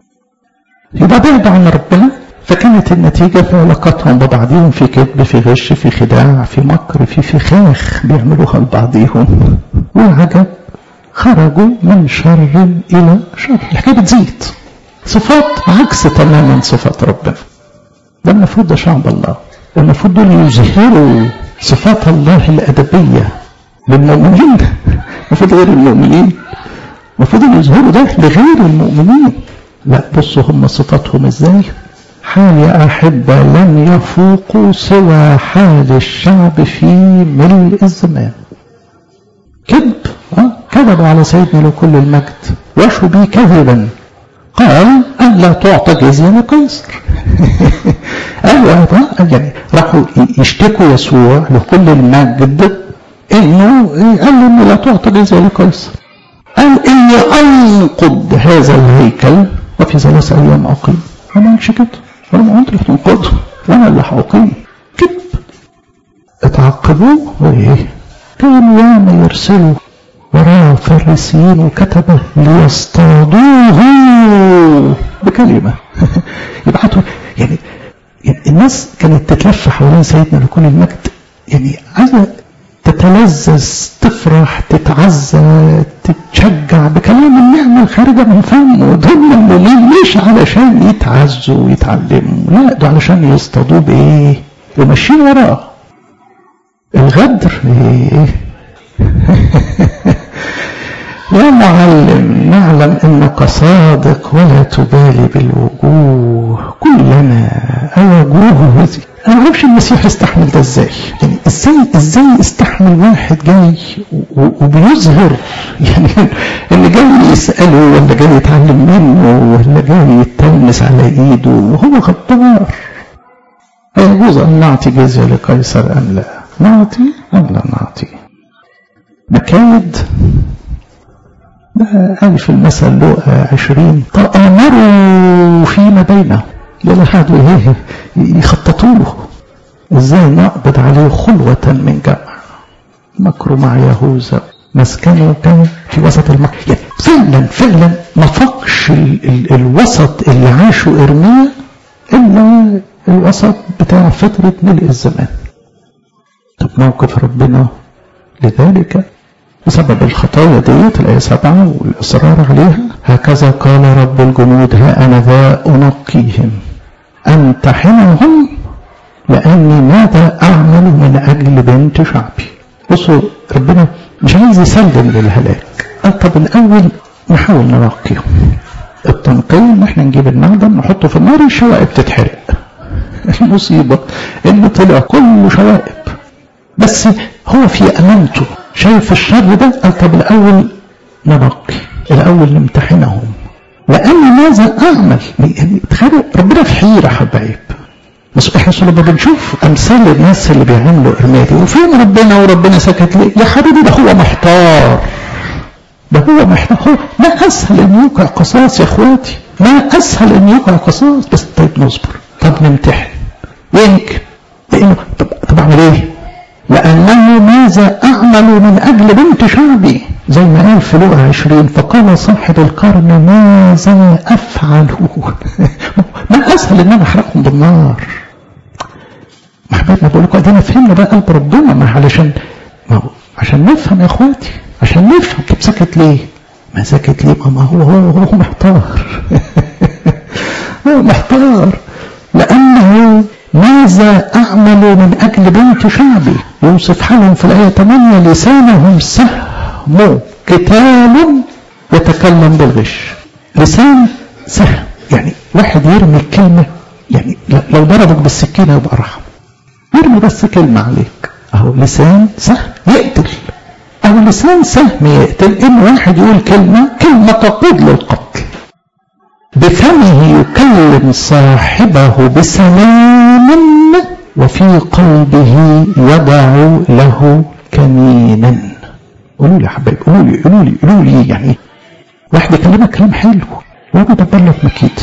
يبقى بعد عن ربنا فكانت النتيجة في علاقتهم ببعضهم في كذب في غش في خداع في مكر في فخاخ بيعملوها لبعضهم والعجب خرجوا من شر إلى شر الحكاية بتزيد صفات عكس تماما صفات ربنا ده المفروض ده شعب الله المفروض دول يظهروا صفات الله الأدبية للمؤمنين المفروض غير المؤمنين المفروض ان يظهروا ده لغير المؤمنين لا بصوا هم صفاتهم ازاي حال يا أحبة لم يفوقوا سوى حال الشعب في ملء الزمان كذب أه؟ كذبوا على سيدنا له كل المجد وشوا به كذبا قال أن لا تعطى جزية لقيصر قالوا يعني راحوا يشتكوا يسوع لكل المجد انه قال له انه لا تعطى جزية لقيصر قال اني انقض هذا الهيكل وفي ثلاث ايام اقيم ما قالش كده ولا ما انت اللي هتنقضه وانا اللي هقيم كذب اتعقبوه وايه كانوا ياما يرسلوا وراه فريسيين وكتبه ليصطادوه بكلمه يبعتوا يعني, يعني الناس كانت تتلف حوالين سيدنا لكل المجد يعني عايزه تتلذذ تفرح تتعزى تتشجع بكلام النعمة الخارجة من فمه دول مؤمنين مش علشان يتعزوا ويتعلموا لا ده علشان يصطادوه بإيه وماشيين وراه الغدر إيه يا معلم نعلم انك صادق ولا تبالي بالوجوه كلنا اوجوه هذه انا ما اعرفش المسيح استحمل ده ازاي يعني ازاي ازاي استحمل واحد جاي وبيظهر يعني اللي جاي يساله ولا جاي يتعلم منه ولا جاي يتلمس على ايده وهو غدار يجوز ان نعطي جزيه لقيصر ام لا نعطي ام لا نعطي مكايد ده قال في المثل لقى عشرين تآمروا فيما بينهم يلا حد ايه يخططوا له ازاي نقبض عليه خلوة من جمع مكروا مع يهوذا مسكنه كان في وسط المكر يعني فعلا فعلا ما فقش ال ال الوسط اللي عاشه ارميا الا الوسط بتاع فترة ملء الزمان طب موقف ربنا لذلك بسبب الخطايا ديت الآية سبعة والإصرار عليها هكذا قال رب الجنود ها أنا ذا أنقيهم أمتحنهم لأني ماذا أعمل من أجل بنت شعبي بصوا ربنا مش عايز يسلم للهلاك قال طب الأول نحاول ننقيهم التنقية ان احنا نجيب المعدن نحطه في النار الشوائب تتحرق المصيبة ان طلع كله شوائب بس هو في امانته شايف الشر ده قال طب الاول ننقي الاول نمتحنهم لان ماذا اعمل يعني تخيلوا ربنا في حيره حبايب بس احنا لما بنشوف امثال الناس اللي بيعملوا ارمادي وفين ربنا وربنا سكت ليه يا حبيبي ده هو محتار ده هو محتار هو ما اسهل ان يوقع قصاص يا اخواتي ما اسهل ان يوقع قصاص بس طيب نصبر طب نمتحن يمكن لانه طب, طب اعمل ايه لأنه ماذا أعمل من أجل بنت شعبي زي ما قال في لقا عشرين فقال صاحب القرن ماذا أفعل ما أسهل إن أنا أحرقهم بالنار ما حبيبنا بقول لكم ادينا فهمنا بقى قلب ربنا ما علشان ما هو عشان نفهم يا اخواتي عشان نفهم طب سكت ليه؟ ما سكت ليه؟ ما هو هو هو محتار هو محتار لأنه ماذا أعمل من أجل بنت شعبي يوصف حالهم في الآية 8 لسانهم سهم قتال يتكلم بالغش لسان سهم يعني واحد يرمي الكلمة يعني لو ضربك بالسكينة يبقى رحم يرمي بس كلمة عليك أهو لسان سهم يقتل أو لسان سهم يقتل إن واحد يقول كلمة كلمة تقود للقتل بفمه يكلم صاحبه بسلام وفي قلبه يضع له كمينا قولوا لي يا حبايبي قولوا لي قولوا لي قولوا لي يعني واحد يكلمك كلام حلو وهو بيدبر لك مكيد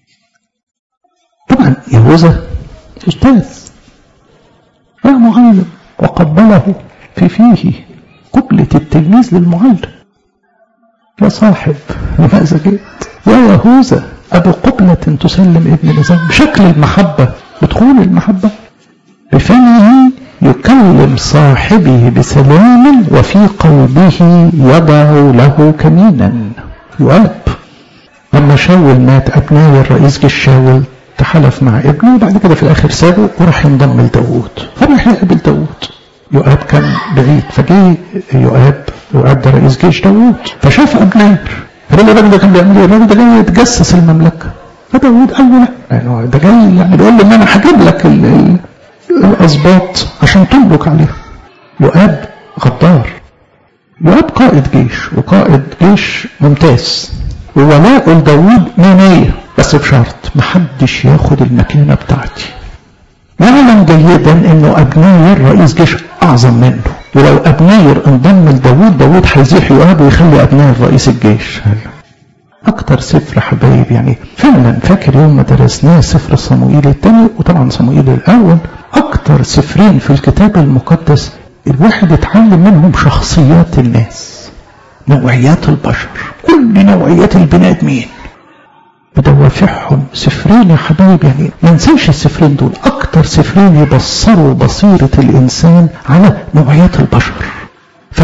طبعا يهوذا استاذ يا معلم وقبله في فيه قبلة التلميذ للمعلم يا صاحب لماذا جئت يا يهوذا أبو قبلة تسلم ابن نزام بشكل المحبة بدخول المحبة بفمه يكلم صاحبه بسلام وفي قلبه يضع له كمينا يؤاب لما شاول مات أبناء الرئيس جيش شاول تحالف مع ابنه وبعد كده في الآخر سابه وراح ينضم لداوود فراح يقابل داوود يؤاب كان بعيد فجه يؤاب يؤاب ده رئيس جيش داوود فشاف أبنير فقال الراجل ده كان بيعمل ايه؟ الراجل ده جاي يتجسس المملكة فداوود قال له لا يعني ده جاي يعني بيقول لي ان انا هجيب لك ال ال الاسباط عشان تملك عليها يؤاب غدار يؤاب قائد جيش وقائد جيش ممتاز وولاء لداوود مية بس بشرط محدش ياخد المكانة بتاعتي يعلم جيدا انه ابنير رئيس جيش اعظم منه ولو ابنير انضم لداوود داوود هيزيح يؤاب ويخلي ابنير رئيس الجيش اكتر سفر حبايب يعني فعلا فاكر يوم ما درسناه سفر صموئيل الثاني وطبعا صموئيل الاول اكتر سفرين في الكتاب المقدس الواحد اتعلم منهم شخصيات الناس نوعيات البشر كل نوعيات البني ادمين بدوافعهم سفرين يا حبايب يعني ما ننساش السفرين دول اكتر سفرين يبصروا بصيرة الانسان على نوعيات البشر ف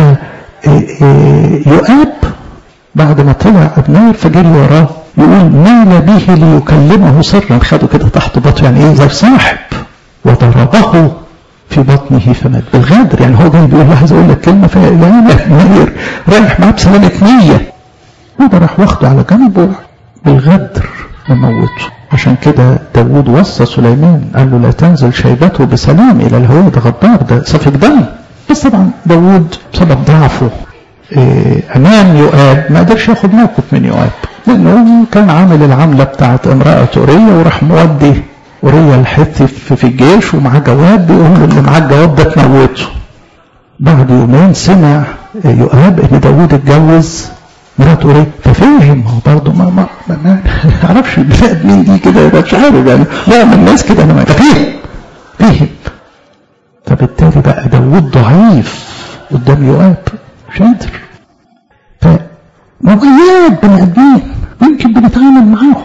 يؤاب بعد ما طلع ابنار فجري وراه يقول مال به ليكلمه سرا خده كده تحت بطنه يعني ايه زي صاحب وضربه في بطنه فمات بالغدر يعني هو جاي بيقول له عايز اقول لك كلمه فيا ناير رايح معاه بسلامه نيه وده راح واخده على جنبه بالغدر وموته عشان كده داوود وصى سليمان قال له لا تنزل شيبته بسلام الى الهوى ده غدار ده سفك دم بس طبعا داوود بسبب ضعفه إيه امام يؤاب ما قدرش ياخد موقف من يؤاب لانه كان عامل العمله بتاعت امراه اوريه وراح مودي اوريه الحثي في الجيش ومعاه جواب بيقول له اللي معاه الجواب ده تموته بعد يومين سمع يؤاب ان داوود اتجوز مرات اوريه ففهم هو برضه ما ما ما, ما اعرفش البلاد مين دي كده مش عارف يعني معظم الناس كده انا ما فهم فهم فبالتالي بقى داوود ضعيف قدام يؤاب مش قادر فنوعيات بني ادمين يمكن بنتعامل معاهم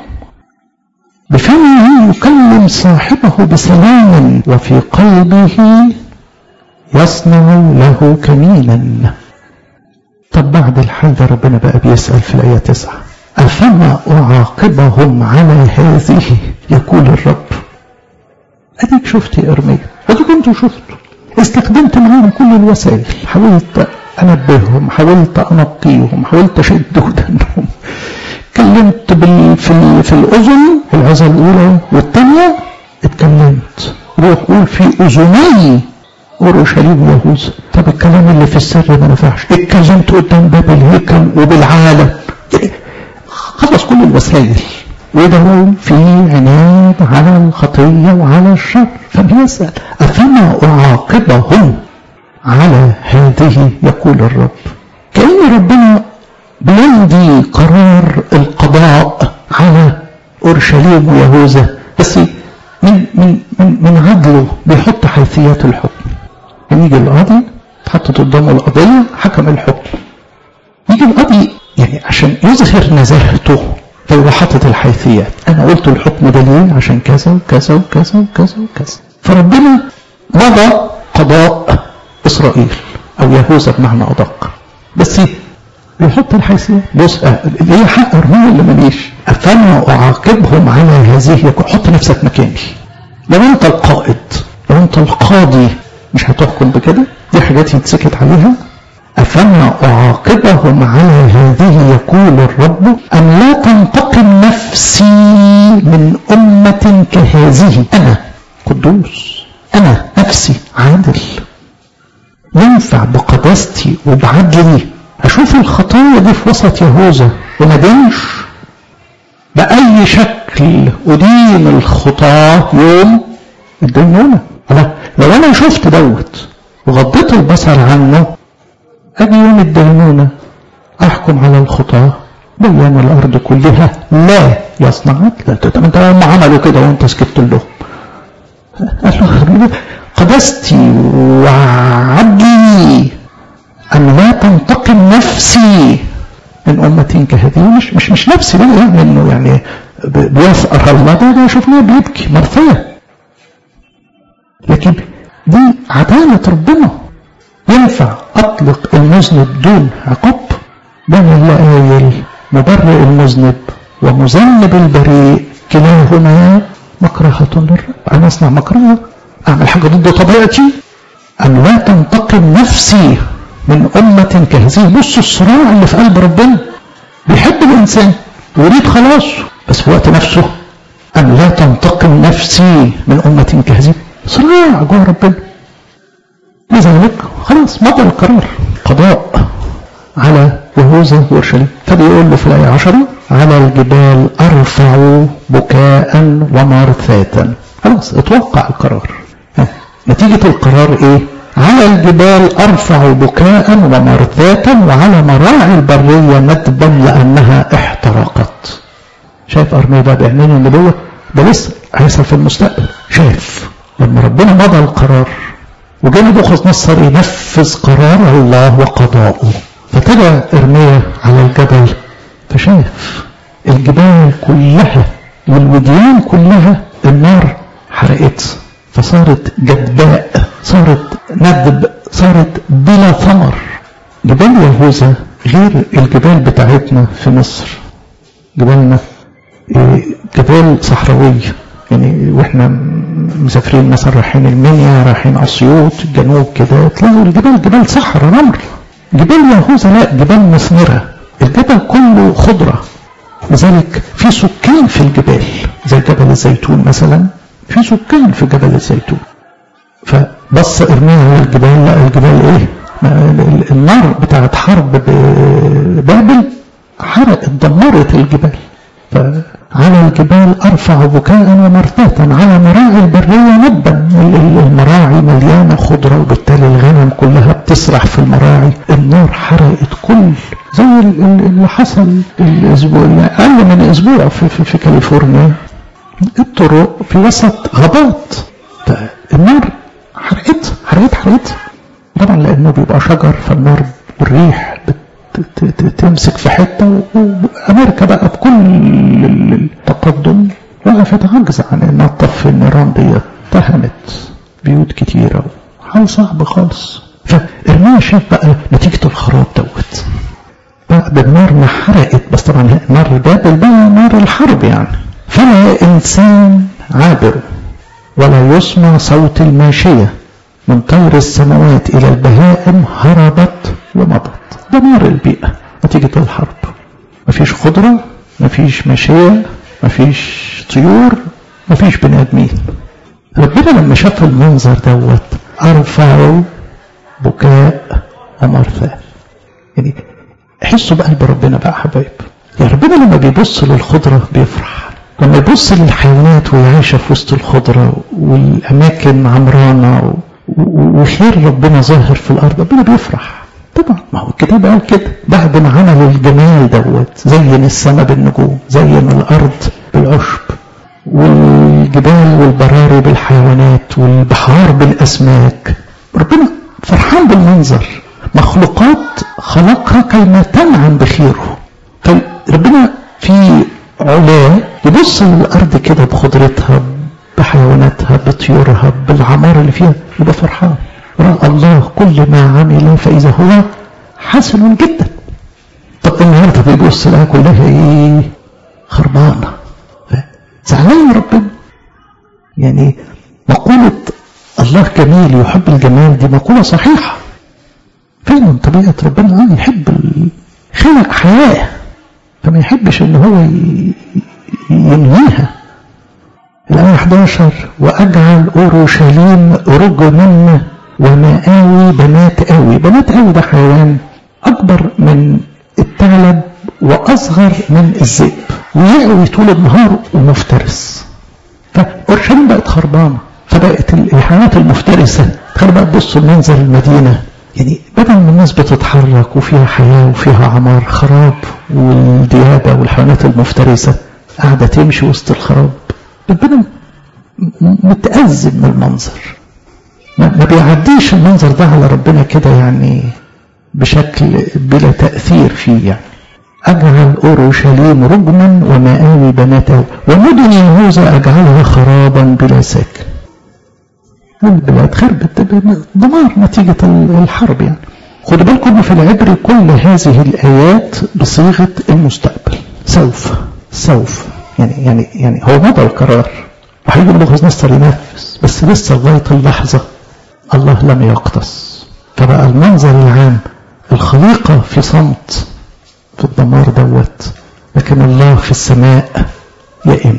بفمه يكلم صاحبه بسلام وفي قلبه يصنع له كمينا طب بعد الحال ده ربنا بقى بيسأل في الآية تسعة أفما أعاقبهم على هذه يقول الرب أديك شفت يا إرميا أديك أنتوا شفتوا استخدمت معاهم كل الوسائل حاولت أنبههم حاولت أنقيهم حاولت أشد ودنهم اتكلمت بال... في, ال... في الأذن العظة الأولى والثانية اتكلمت روح قول في أذني اورشليم ويهوذا طب الكلام اللي في السر ما نفعش اتكلمت قدام باب الهيكل وبالعالم خلص كل الوسائل وده في عناد على الخطية وعلى الشر فبيسأل أفما أعاقبهم على هذه يقول الرب كأن ربنا بيمضي قرار القضاء على أورشليم ويهوذا بس من من من من عدله بيحط حيثيات الحكم يجي الأب قدامه القضية حكم الحكم يجي القاضي يعني عشان يظهر نزاهته فيبقى حاطط الحيثيات انا قلت الحكم ده ليه عشان كذا وكذا وكذا وكذا وكذا فربنا مضى قضاء اسرائيل او يهوذا بمعنى ادق بس يحط الحيثيات بص ليه حق ارميه اللي ماليش فانا اعاقبهم على هذه حط نفسك مكاني لو انت القائد لو انت القاضي مش هتحكم بكده دي حاجات يتسكت عليها أفما أعاقبهم على هذه يقول الرب أم لا تنتقم نفسي من أمة كهذه أنا قدوس أنا نفسي عادل ينفع بقداستي وبعدلي أشوف الخطايا دي في وسط يهوذا وما دينش بأي شكل أدين الخطاة يوم الدينونة لو أنا شفت دوت وغضيت البصر عنه أجي يوم الدينونة أحكم على الخطاة بيان الأرض كلها لا يصنع لا انت هم عملوا كده وانت سكت لهم قدستي وعدلي أن لا تنتقم نفسي من أمة كهذه مش مش مش نفسي بقى يعني إنه يعني بيفقر الله ده ده شفناه بيبكي مرثية لكن دي عدالة ربنا ينفع أطلق المذنب دون عقاب بين الله قايل مبرئ المذنب ومذنب البريء كلاهما مكرهة للرب أنا أصنع مكرهة أعمل حاجة ضد طبيعتي أن لا تنتقم نفسي من أمة كهذه بصوا الصراع اللي في قلب ربنا بيحب الإنسان ويريد خلاصه بس في وقت نفسه أن لا تنتقم نفسي من أمة كهذه صراع جوه ربنا لذلك خلاص مضى القرار قضاء على يهوذا وأورشليم فبيقول له في الآية 10 على الجبال أرفع بكاء ومرثاة خلاص اتوقع القرار نتيجة القرار إيه؟ على الجبال أرفع بكاء ومرثاة وعلى مراعي البرية ندبا لأنها احترقت شايف أرميا ده بعينين النبوة ده لسه هيحصل في المستقبل شايف لما ربنا مضى القرار وجاء نبوخذ نصر ينفذ قرار الله وقضاؤه فتجا ارميا على الجبل فشاف الجبال كلها والوديان كلها النار حرقت فصارت جدباء صارت ندب صارت بلا ثمر جبال يهوذا غير الجبال بتاعتنا في مصر جبالنا جبال صحراويه يعني واحنا مسافرين مثلا رايحين المنيا رايحين اسيوط الجنوب كده تلاقوا الجبال جبال صحراء رمل جبال يهوذا لا جبال مثمره الجبل كله خضره لذلك في سكان في الجبال زي جبل الزيتون مثلا في سكان في جبل الزيتون فبص ارميا على الجبال لا الجبال ايه النار بتاعت حرب بابل حرقت دمرت الجبال على الجبال أرفع بكاء ومرتاة على مراعي البرية نبا المراعي مليانة خضرة وبالتالي الغنم كلها بتسرح في المراعي النار حرقت كل زي اللي حصل الأسبوع أقل من أسبوع في, في, في كاليفورنيا الطرق في وسط غابات النار حرقت حرقت حرقت طبعا لأنه بيبقى شجر فالنار والريح تمسك في حتة وأمريكا بقى بكل التقدم وقفت عاجزة عن إنها تطفي النيران دي اتهمت بيوت كتيرة حال صعب خالص فإرميا شاف بقى نتيجة الخراب دوت بعد النار ما حرقت بس طبعا نار بابل بقى نار الحرب يعني فلا إنسان عابر ولا يسمع صوت الماشية من طير السماوات إلى البهائم هربت ومضت دمار البيئة نتيجة الحرب مفيش خضرة مفيش ماشية مفيش طيور مفيش بني آدمين ربنا لما شاف المنظر دوت أرفع بكاء ومرثاة يعني حسوا بقلب ربنا بقى حبايب يعني ربنا لما بيبص للخضرة بيفرح لما يبص للحيوانات وهي عايشة في وسط الخضرة والأماكن عمرانة وخير ربنا ظاهر في الأرض ربنا بيفرح طبعا ما هو الكتاب قال كده بعد ما عملوا الجمال دوت زين السماء بالنجوم زين الأرض بالعشب والجبال والبراري بالحيوانات والبحار بالأسماك ربنا فرحان بالمنظر مخلوقات خلقها كيما تنعم بخيره فربنا في علاه يبص للأرض كده بخضرتها بحيواناتها بطيورها بالعمار اللي فيها يبقى فرحان رأى الله كل ما عمل فإذا هو حسن جدا طب النهارده بيبص لها كلها ايه خربانه زعلان ربنا يعني مقولة الله جميل يحب الجمال دي مقولة صحيحة فعلا طبيعة ربنا اه يحب خلق حياة فما يحبش ان هو ينهيها الآية 11 وأجعل أورشليم رجما ومآوي بنات آوي بنات آوي ده حيوان أكبر من الثعلب وأصغر من الذئب ويأوي طول النهار ومفترس فأورشليم بقت خربانة فبقت الحيوانات المفترسة تخيل بقى تبصوا لمنظر المدينة يعني بدل ما الناس بتتحرك وفيها حياة وفيها عمار خراب والديابة والحيوانات المفترسة قاعدة تمشي وسط الخراب ربنا متأزم من المنظر ما بيعديش المنظر ده على ربنا كده يعني بشكل بلا تأثير فيه يعني أجعل أورشليم رجما ومآوي بناته ومدن يهوذا أجعلها خرابا بلا ساكن البلاد خربت دمار نتيجة الحرب يعني خدوا بالكم في العبر كل هذه الآيات بصيغة المستقبل سوف سوف يعني يعني يعني هو مضى القرار وهيجي بلغة نصر ينفذ بس لسه لغاية اللحظة الله لم يقتص فبقى المنظر العام الخليقة في صمت في الدمار دوت لكن الله في السماء يئن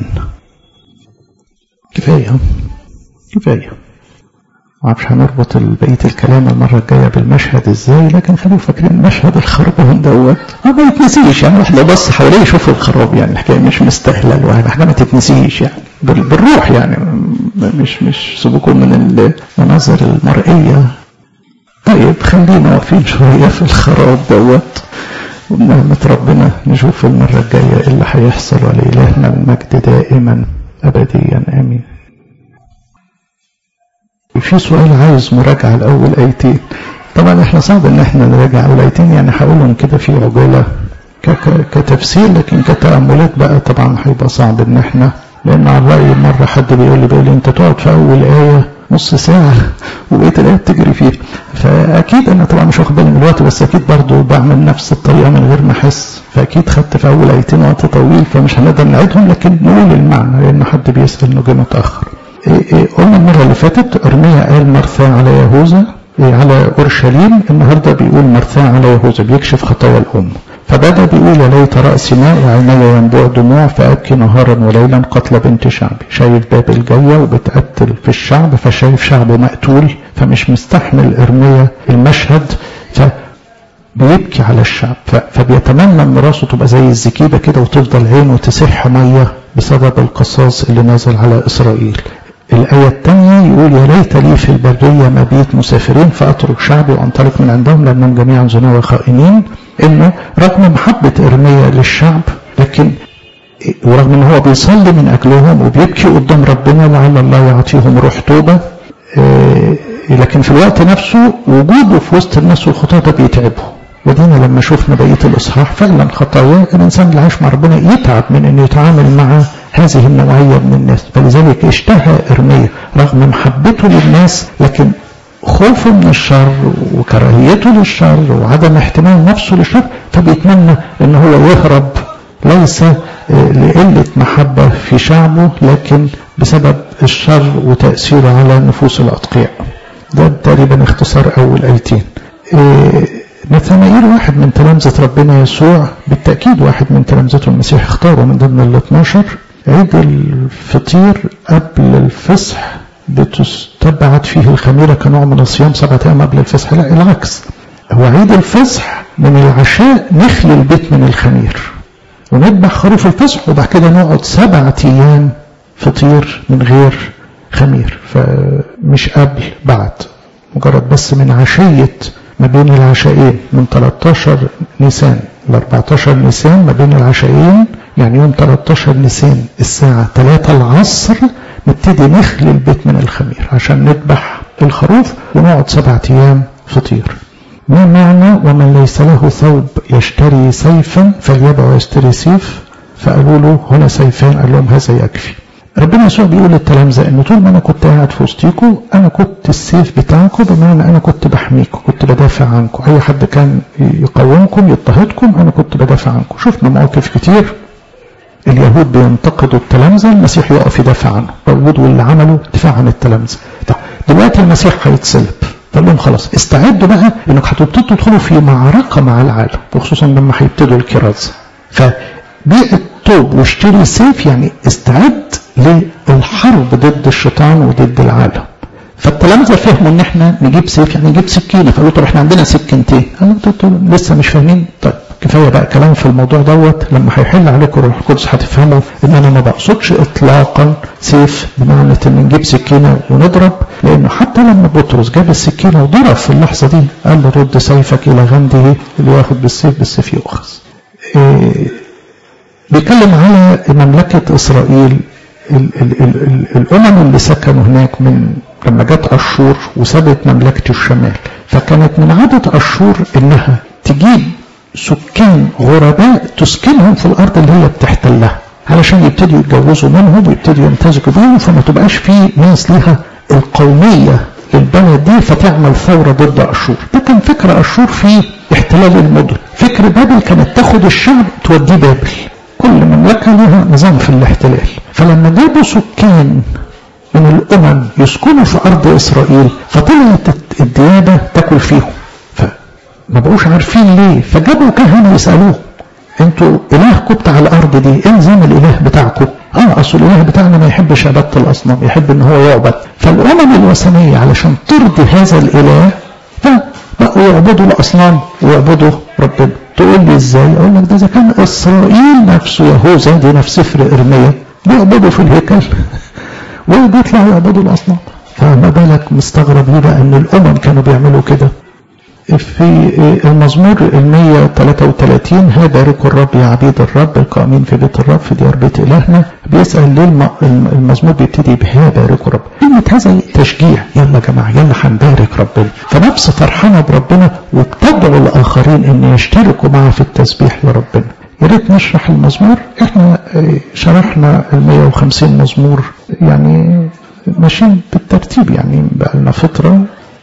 كفاية كفاية معرفش هنربط بقية الكلام المرة الجاية بالمشهد ازاي لكن خلينا فاكرين مشهد الخربان دوت اه ما يتنسيش يعني الواحد لو بص حواليه يشوف الخراب يعني الحكاية مش مستاهلة الواحد حاجة ما تتنسيش يعني بالروح يعني مش مش سيبكم من المناظر المرئية طيب خلينا واقفين شوية في الخراب دوت وبنعمة ربنا نشوف المرة الجاية إيه اللي هيحصل ولإلهنا المجد دائما أبديا آمين في سؤال عايز مراجعة الأول آيتين طبعا احنا صعب ان احنا نراجع أول آيتين يعني هقولهم كده في عجالة كتفسير لكن كتأملات بقى طبعا هيبقى صعب ان احنا لأن على رأي مرة حد بيقول لي بيقول لي أنت تقعد في أول آية نص ساعة وبقية الآية بتجري فيها فأكيد أنا طبعا مش واخد بالي من الوقت بس أكيد برضه بعمل نفس الطريقة من غير ما أحس فأكيد خدت في أول آيتين وقت طويل فمش هنقدر نعيدهم لكن نقول المعنى لأن حد بيسأل إنه جه متأخر إيه إيه قلنا المرة اللي فاتت أرميا قال مرثاه على يهوذا إيه على أورشليم النهارده بيقول مرثاه على يهوذا بيكشف خطايا الأم فبدا بيقول يا ليت رأسي ماء وعيني ينبوع دموع فأبكي نهارا وليلا قتل بنت شعبي شايف بابل جاية وبتقتل في الشعب فشايف شعبه مقتول فمش مستحمل إرميا المشهد فبيبكي على الشعب فبيتمنى ان راسه تبقى زي الزكيبة كده وتفضل عينه تسح مية بسبب القصاص اللي نزل على إسرائيل الآية الثانية يقول يا ليت لي في البرية مبيت مسافرين فأترك شعبي وأنطلق من عندهم لأنهم جميعا زنا وخائنين إنه رغم محبة إرميا للشعب لكن ورغم إن هو بيصلي من أجلهم وبيبكي قدام ربنا لعل الله يعطيهم روح توبة لكن في الوقت نفسه وجوده في وسط الناس والخطاة ده بيتعبه ودينا لما شفنا بقية الإصحاح فعلا خطايا الإنسان اللي عايش مع ربنا يتعب من إنه يتعامل مع هذه النوعية من الناس فلذلك اشتهى إرميا رغم محبته للناس لكن خوفه من الشر وكراهيته للشر وعدم احتمال نفسه للشر فبيتمنى ان هو يهرب ليس لقلة محبة في شعبه لكن بسبب الشر وتأثيره على نفوس الأتقياء ده تقريبا اختصار أول آيتين نثنائيل واحد من تلامذة ربنا يسوع بالتأكيد واحد من تلامذته المسيح اختاره من ضمن ال 12 عيد الفطير قبل الفصح بتستبعد فيه الخميرة كنوع من الصيام سبعة أيام قبل الفصح لا العكس هو عيد الفصح من العشاء نخلي البيت من الخمير ونذبح خروف الفصح وبعد كده نقعد سبعة أيام فطير من غير خمير فمش قبل بعد مجرد بس من عشية ما بين العشاءين من 13 نيسان ل 14 نيسان ما بين العشاءين يعني يوم 13 نيسان الساعة 3 العصر نبتدي نخلي البيت من الخمير عشان نذبح الخروف ونقعد سبعة أيام فطير ما معنى ومن ليس له ثوب يشتري سيفا فليبع ويشتري سيف فقالوا له هنا سيفان قال لهم هذا يكفي ربنا يسوع بيقول للتلامذة ان طول ما انا كنت قاعد في وسطيكم انا كنت السيف بتاعكم بمعنى انا كنت بحميكم كنت بدافع عنكم اي حد كان يقاومكم يضطهدكم انا كنت بدافع عنكم شفنا مواقف كتير اليهود بينتقدوا التلامذة المسيح يقف يدافع عنه داوود واللي عمله دفاع عن التلامذة طب دلوقتي المسيح هيتصلب قال لهم خلاص استعدوا بقى انك هتبتدوا تدخلوا في معركة مع العالم وخصوصا لما هيبتدوا الكرازة فبيع التوب واشتري سيف يعني استعد للحرب ضد الشيطان وضد العالم فالتلامذة فهموا ان احنا نجيب سيف يعني نجيب سكينة فقالوا طب احنا عندنا سكينتين قالوا لسه مش فاهمين طيب كفايه بقى كلام في الموضوع دوت لما هيحل عليكم الروح القدس هتفهموا ان انا ما بقصدش اطلاقا سيف بمعنى ان نجيب سكينه ونضرب لانه حتى لما بطرس جاب السكينه وضرب في اللحظه دي قال له رد سيفك الى غنده اللي ياخد بالسيف بالسيف يؤخذ. إيه بيتكلم على مملكه اسرائيل ال ال ال ال الامم اللي سكنوا هناك من لما جت اشور وسابت مملكه الشمال فكانت من عاده اشور انها تجيب سكان غرباء تسكنهم في الارض اللي هي بتحتلها علشان يبتدوا يتجوزوا منهم ويبتدوا يمتزجوا بيهم فما تبقاش في ناس ليها القوميه للبلد دي فتعمل ثوره ضد اشور ده كان فكر اشور في احتلال المدن فكر بابل كانت تاخد الشعب توديه بابل كل مملكه لها نظام في الاحتلال فلما جابوا سكان من الامم يسكنوا في ارض اسرائيل فطلعت الديابه تاكل فيهم ما بقوش عارفين ليه فجابوا كهنه يسالوه انتوا الهكم بتاع الارض دي ايه نظام الاله بتاعكم اه اصل الاله بتاعنا ما يحبش عباده الاصنام يحب ان هو يعبد فالامم الوثنيه علشان ترضي هذا الاله فبقوا يعبدوا الاصنام ويعبدوا ربنا تقول لي ازاي اقول لك ده اذا كان اسرائيل نفسه يهوذا دي نفس سفر ارميا بيعبدوا في الهيكل وبيطلعوا يعبدوا الاصنام فما بالك مستغرب ليه بقى ان الامم كانوا بيعملوا كده في المزمور ال 133 ها باركوا الرب يا عبيد الرب القائمين في بيت الرب في ديار بيت إلهنا بيسأل ليه المزمور بيبتدي بها باركوا الرب كلمة هذا تشجيع يلا يا جماعة يلا هنبارك ربنا فنفس فرحانة بربنا وبتدعو الآخرين أن يشتركوا معها في التسبيح لربنا يا ريت نشرح المزمور احنا شرحنا ال 150 مزمور يعني ماشيين بالترتيب يعني بقى لنا فترة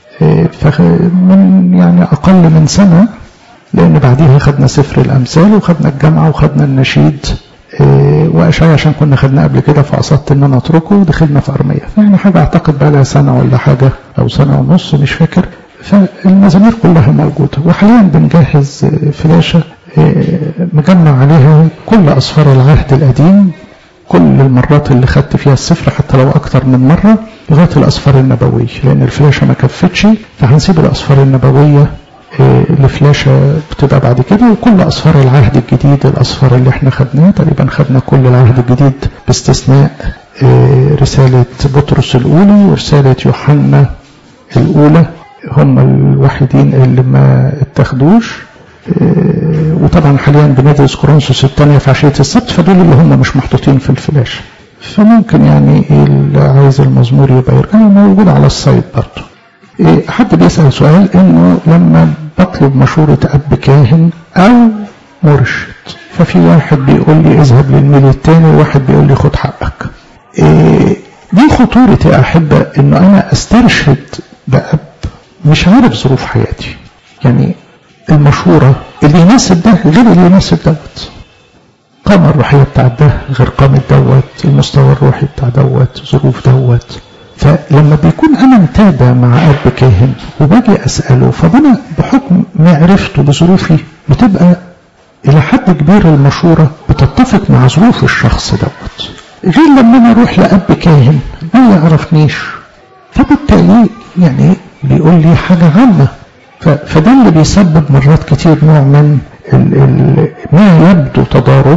من يعني أقل من سنة لأن بعديها خدنا سفر الأمثال وخدنا الجامعة وخدنا النشيد وأشعيا عشان كنا خدنا قبل كده فقصدت إن أنا أتركه ودخلنا في أرمية يعني حاجة أعتقد بقى لها سنة ولا حاجة أو سنة ونص مش فاكر فالمزامير كلها موجودة وحاليا بنجهز فلاشة مجمع عليها كل أصفار العهد القديم كل المرات اللي خدت فيها السفر حتى لو أكتر من مرة لغاية الأصفار النبوية لأن الفلاشة ما كفتش فهنسيب الأصفار النبوية لفلاشة بتبقى بعد كده وكل أصفار العهد الجديد الأصفار اللي احنا خدناها تقريبا خدنا كل العهد الجديد باستثناء رسالة بطرس الأولى ورسالة يوحنا الأولى هم الوحيدين اللي ما اتخدوش وطبعا حاليا بندرس كورنثوس الثانية في عشية السبت فدول اللي هم مش محطوطين في الفلاش فممكن يعني اللي عايز المزمور يبقى يرجع موجود على السايت برضه إيه حد بيسأل سؤال انه لما بطلب مشورة اب كاهن او مرشد ففي واحد بيقول لي اذهب للميل الثاني وواحد بيقول لي خد حقك إيه دي خطورة يا أحبة انه انا استرشد بأب مش عارف ظروف حياتي يعني المشورة اللي يناسب ده غير اللي يناسب دوت القامة الروحية بتاع ده غير قامة دوت المستوى الروحي بتاع دوت ظروف دوت فلما بيكون أنا متابع مع أب كاهن وباجي أسأله فأنا بحكم معرفته بظروفي بتبقى إلى حد كبير المشورة بتتفق مع ظروف الشخص دوت غير لما أنا أروح لأب كاهن ما يعرفنيش فبالتالي يعني بيقول لي حاجة عامة فده اللي بيسبب مرات كتير نوع من ال ال ما يبدو تضارب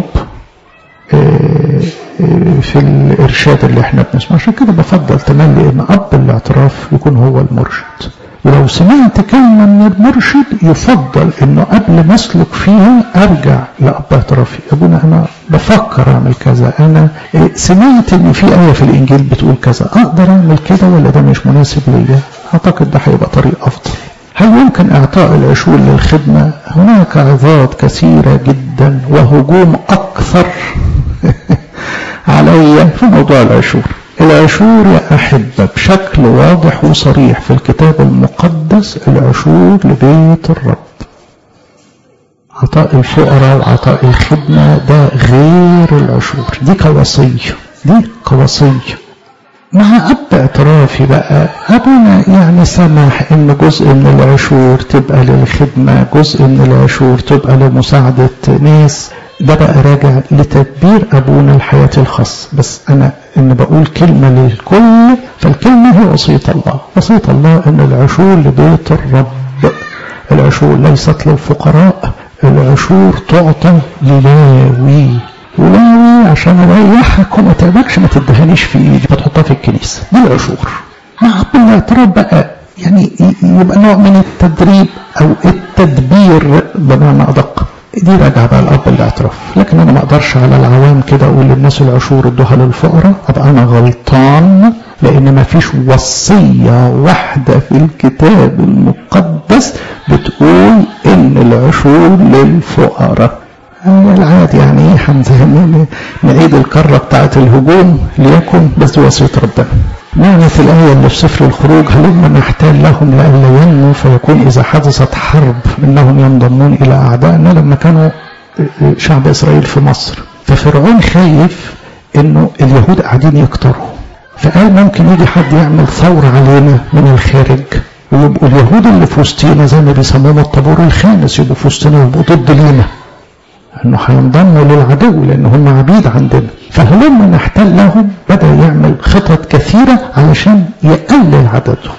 في الإرشاد اللي احنا بنسمعه عشان كده بفضل تملي ان أب الاعتراف يكون هو المرشد ولو سمعت كلمة من المرشد يفضل انه قبل ما اسلك فيها ارجع لأب اعترافي ابونا انا بفكر اعمل كذا انا سمعت ان في آية في الانجيل بتقول كذا اقدر اعمل كده ولا ده مش مناسب ليا اعتقد ده هيبقى طريق افضل هل يمكن إعطاء العشور للخدمة؟ هناك عظات كثيرة جدا وهجوم أكثر علي في موضوع العشور العشور يا أحبة بشكل واضح وصريح في الكتاب المقدس العشور لبيت الرب عطاء الفقراء وعطاء الخدمة ده غير العشور دي كوصية دي كوصية مع أب اعترافي بقى أبونا يعني سمح إن جزء من العشور تبقى للخدمة جزء من العشور تبقى لمساعدة ناس ده بقى راجع لتدبير أبونا الحياة الخاصة بس أنا إن بقول كلمة للكل فالكلمة هي وصية الله وصية الله إن العشور لبيت الرب العشور ليست للفقراء العشور تعطى للاوي ولاوي عشان اريحك وما تعبكش ما تدهنيش في ايدي فتحطها في الكنيسه دي العشور مع الاعتراف بقى يعني يبقى نوع من التدريب او التدبير بمعنى ادق دي راجعه بقى الاب الاعتراف لكن انا ما اقدرش على العوام كده اقول للناس العشور ادوها للفقراء ابقى انا غلطان لان ما فيش وصيه واحده في الكتاب المقدس بتقول ان العشور للفقراء العادي يعني ايه حمزه نعيد الكره بتاعت الهجوم ليكن بس وصيه ربنا معنى الآية اللي في سفر الخروج هلما نحتال لهم لئلا ينموا فيكون إذا حدثت حرب إنهم ينضمون إلى أعدائنا لما كانوا شعب إسرائيل في مصر ففرعون خايف إنه اليهود قاعدين يكتروا فقال ممكن يجي حد يعمل ثورة علينا من الخارج ويبقوا اليهود اللي في وسطينا زي ما بيسموهم الطابور الخامس يبقوا في وسطنا يبقوا ضد لينا انه هينضموا للعدو لان هم عبيد عندنا فلما نحتل لهم بدا يعمل خطط كثيره علشان يقلل عددهم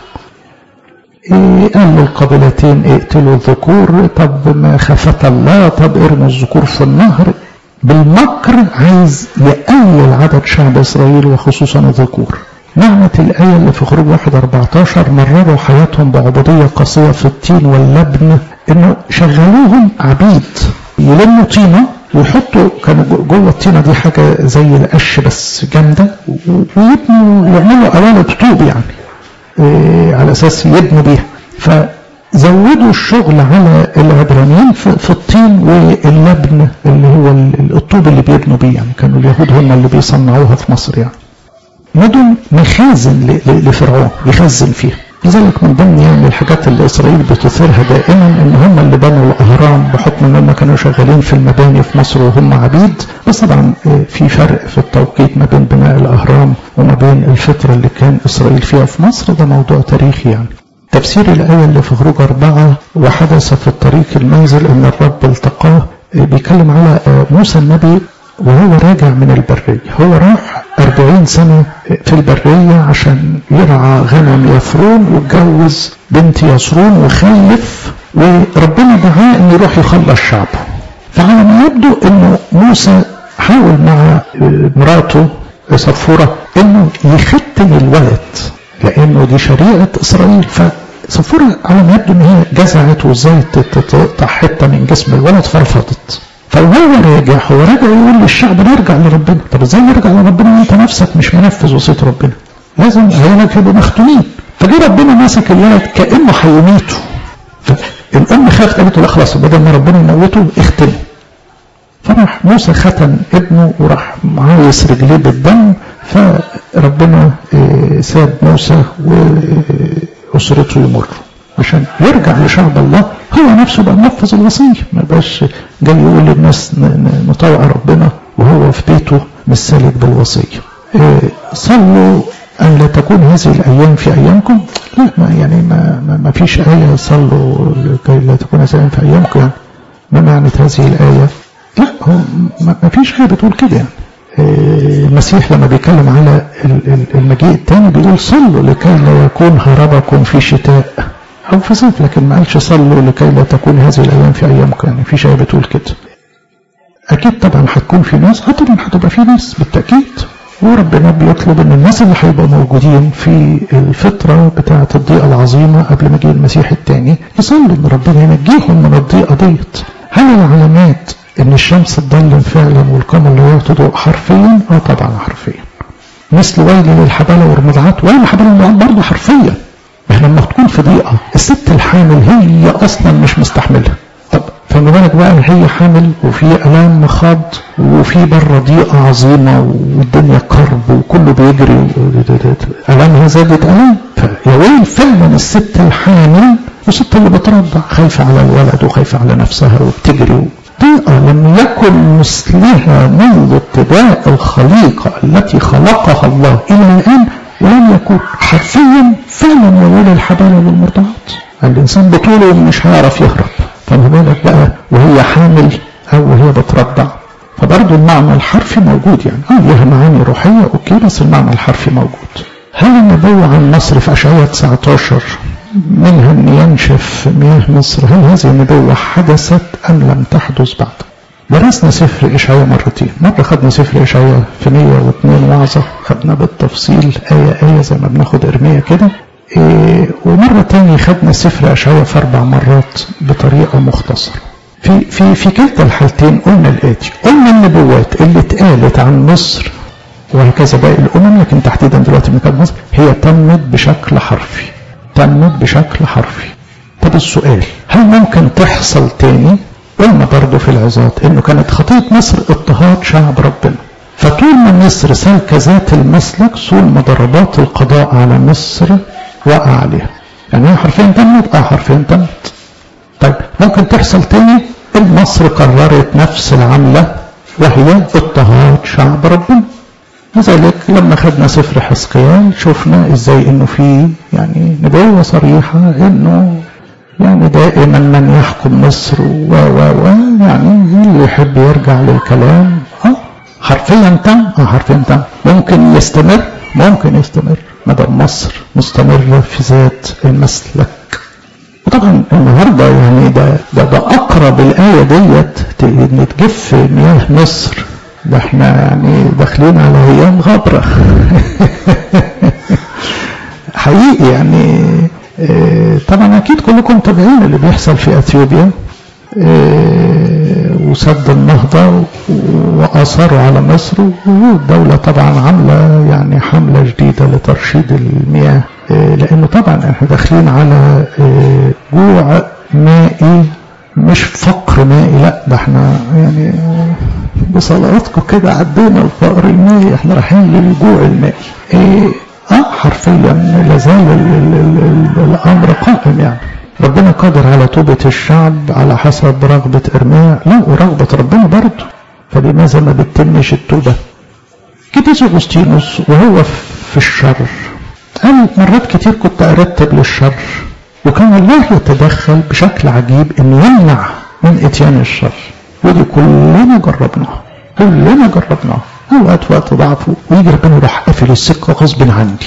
إيه قال للقبيلتين اقتلوا الذكور طب ما خافت الله طب ارموا الذكور في النهر بالمكر عايز يقلل عدد شعب اسرائيل وخصوصا الذكور معنى الآية اللي في خروج واحد 14 مرروا حياتهم بعبودية قاسية في التين واللبن إنه شغلوهم عبيد يلموا طينة ويحطوا كانوا جوه الطينة دي حاجة زي القش بس جامدة ويبنوا يعملوا قوالب طوب يعني إيه على أساس يبنوا بيها فزودوا الشغل على العبرانيين في, في الطين واللبن اللي هو الطوب اللي بيبنوا بيه يعني كانوا اليهود هم اللي بيصنعوها في مصر يعني مدن مخازن لفرعون يخزن فيها لذلك من ضمن يعني الحاجات اللي اسرائيل بتثيرها دائما ان هم اللي بنوا الاهرام بحكم ان هم كانوا شغالين في المباني في مصر وهم عبيد بس طبعا في فرق في التوقيت ما بين بناء الاهرام وما بين الفتره اللي كان اسرائيل فيها في مصر ده موضوع تاريخي يعني تفسير الآية اللي في خروج أربعة وحدث في الطريق المنزل أن الرب التقاه بيتكلم على موسى النبي وهو راجع من البرية هو راح أربعين سنة في البرية عشان يرعى غنم يفرون واتجوز بنت يسرون وخلف وربنا دعاه انه يروح يخلص شعبه فعلى ما يبدو انه موسى حاول مع مراته صفورة انه يختم الولد لانه دي شريعة اسرائيل فصفورة على ما يبدو ان هي جزعت وازاي تقطع حتة من جسم الولد فرفضت فهو راجع هو راجع يقول للشعب نرجع لربنا طب ازاي نرجع لربنا وانت نفسك مش منفذ وصيه ربنا لازم عيالك يبقوا مختونين فجه ربنا ماسك الولد كانه هيميته فالام خافت قالت له خلاص بدل ما ربنا يموته اختمه فراح موسى ختم ابنه وراح عايس رجليه بالدم فربنا ساب موسى واسرته يمروا عشان يرجع لشعب الله هو نفسه بقى منفذ الوصية ما بقاش جاي يقول للناس نطوع ربنا وهو في بيته مش سالك بالوصية إيه صلوا أن لا تكون هذه الأيام في أيامكم لا ما يعني ما, ما, ما فيش آية صلوا لكي لا تكون هذه الأيام في أيامكم يعني ما معنى هذه الآية لا هو ما فيش آية بتقول كده يعني المسيح لما بيتكلم على المجيء الثاني بيقول صلوا لكي لا يكون هربكم في شتاء أو في صيف لكن ما قالش صلوا لكي لا تكون هذه الأيام في أيامكم يعني في شيء بتقول كده أكيد طبعا هتكون في ناس أه طبعا هتبقى في ناس بالتأكيد وربنا بيطلب ان الناس اللي هيبقوا موجودين في الفترة بتاعة الضيقة العظيمة قبل مجيء المسيح الثاني يصلوا ان ربنا ينجيهم من الضيقة ديت هل العلامات ان الشمس تضلم فعلا والقمر لا يعطي ضوء حرفيا؟ اه طبعا حرفيا مثل ويل للحبالة والرمضعات ويل الحبالة والرمضعات برضه حرفيا لما تكون في ضيقة الست الحامل هي أصلا مش مستحملة طب فما بالك بقى هي حامل وفي ألام مخاض وفي بره ضيقة عظيمة والدنيا كرب وكله بيجري ألامها زادت ألام فيا ويل فعلا الست الحامل والست اللي بترضع خايفة على الولد وخايفة على نفسها وبتجري ضيقة لم يكن مثلها منذ ابتداء الخليقة التي خلقها الله إلى الآن ولم يكن حرفيا فعلا يقول الحبالة والمرضعات الإنسان بطوله مش هيعرف يهرب فما بالك بقى وهي حامل أو وهي بترضع فبرضه المعنى الحرفي موجود يعني اه ليها معاني روحية أوكي بس المعنى الحرفي موجود هل النبوة عن مصر في أشعياء 19 منها أن ينشف مياه مصر هل هذه النبوة حدثت أم لم تحدث بعد درسنا سفر إشعياء مرتين مرة خدنا سفر إشعياء في 102 وعظة خدنا بالتفصيل آية آية زي ما بناخد إرمية كده إيه ومرة تاني خدنا سفر إشعياء في أربع مرات بطريقة مختصرة في في في كلتا الحالتين قلنا الآتي قلنا النبوات اللي اتقالت عن مصر وهكذا باقي الأمم لكن تحديدا دلوقتي بنتكلم مصر هي تمت بشكل حرفي تمت بشكل حرفي طب السؤال هل ممكن تحصل تاني قلنا برضه في العظات انه كانت خطية مصر اضطهاد شعب ربنا فطول ما مصر سلك ذات المسلك طول ما ضربات القضاء على مصر وقع عليها يعني هي حرفيا تمت اه حرفيا تمت طيب ممكن تحصل تاني ان مصر قررت نفس العملة وهي اضطهاد شعب ربنا لذلك لما خدنا سفر حسقيال شفنا ازاي انه في يعني نبوة صريحة انه يعني دائما من يحكم مصر و و و يعني اللي يحب يرجع للكلام اه حرفيا تم اه حرفيا تم ممكن يستمر ممكن يستمر ما دام مصر مستمرة في ذات المسلك وطبعا النهارده يعني ده ده, ده اقرب الايه ديت ان تجف مياه مصر ده احنا يعني داخلين على ايام غبره حقيقي يعني اه طبعا اكيد كلكم متابعين اللي بيحصل في اثيوبيا اه وسد النهضه واثاره على مصر والدوله طبعا عامله يعني حمله جديده لترشيد المياه اه لانه طبعا احنا داخلين على جوع مائي مش فقر مائي لا ده احنا يعني بصلواتكم كده عدينا الفقر المائي احنا رايحين للجوع المائي ايه اه حرفيا لازال الامر قائم يعني ربنا قادر على توبة الشعب على حسب رغبة ارميا لا ورغبة ربنا برضه فلماذا ما بتتمش التوبة كتيس اغسطينوس وهو في الشر قال مرات كتير كنت ارتب للشر وكان الله يتدخل بشكل عجيب انه يمنع من اتيان الشر ودي كلنا جربناها كلنا جربناها اوقات وقت ضعفه ويجي ربنا يروح قافل السكه غصب عني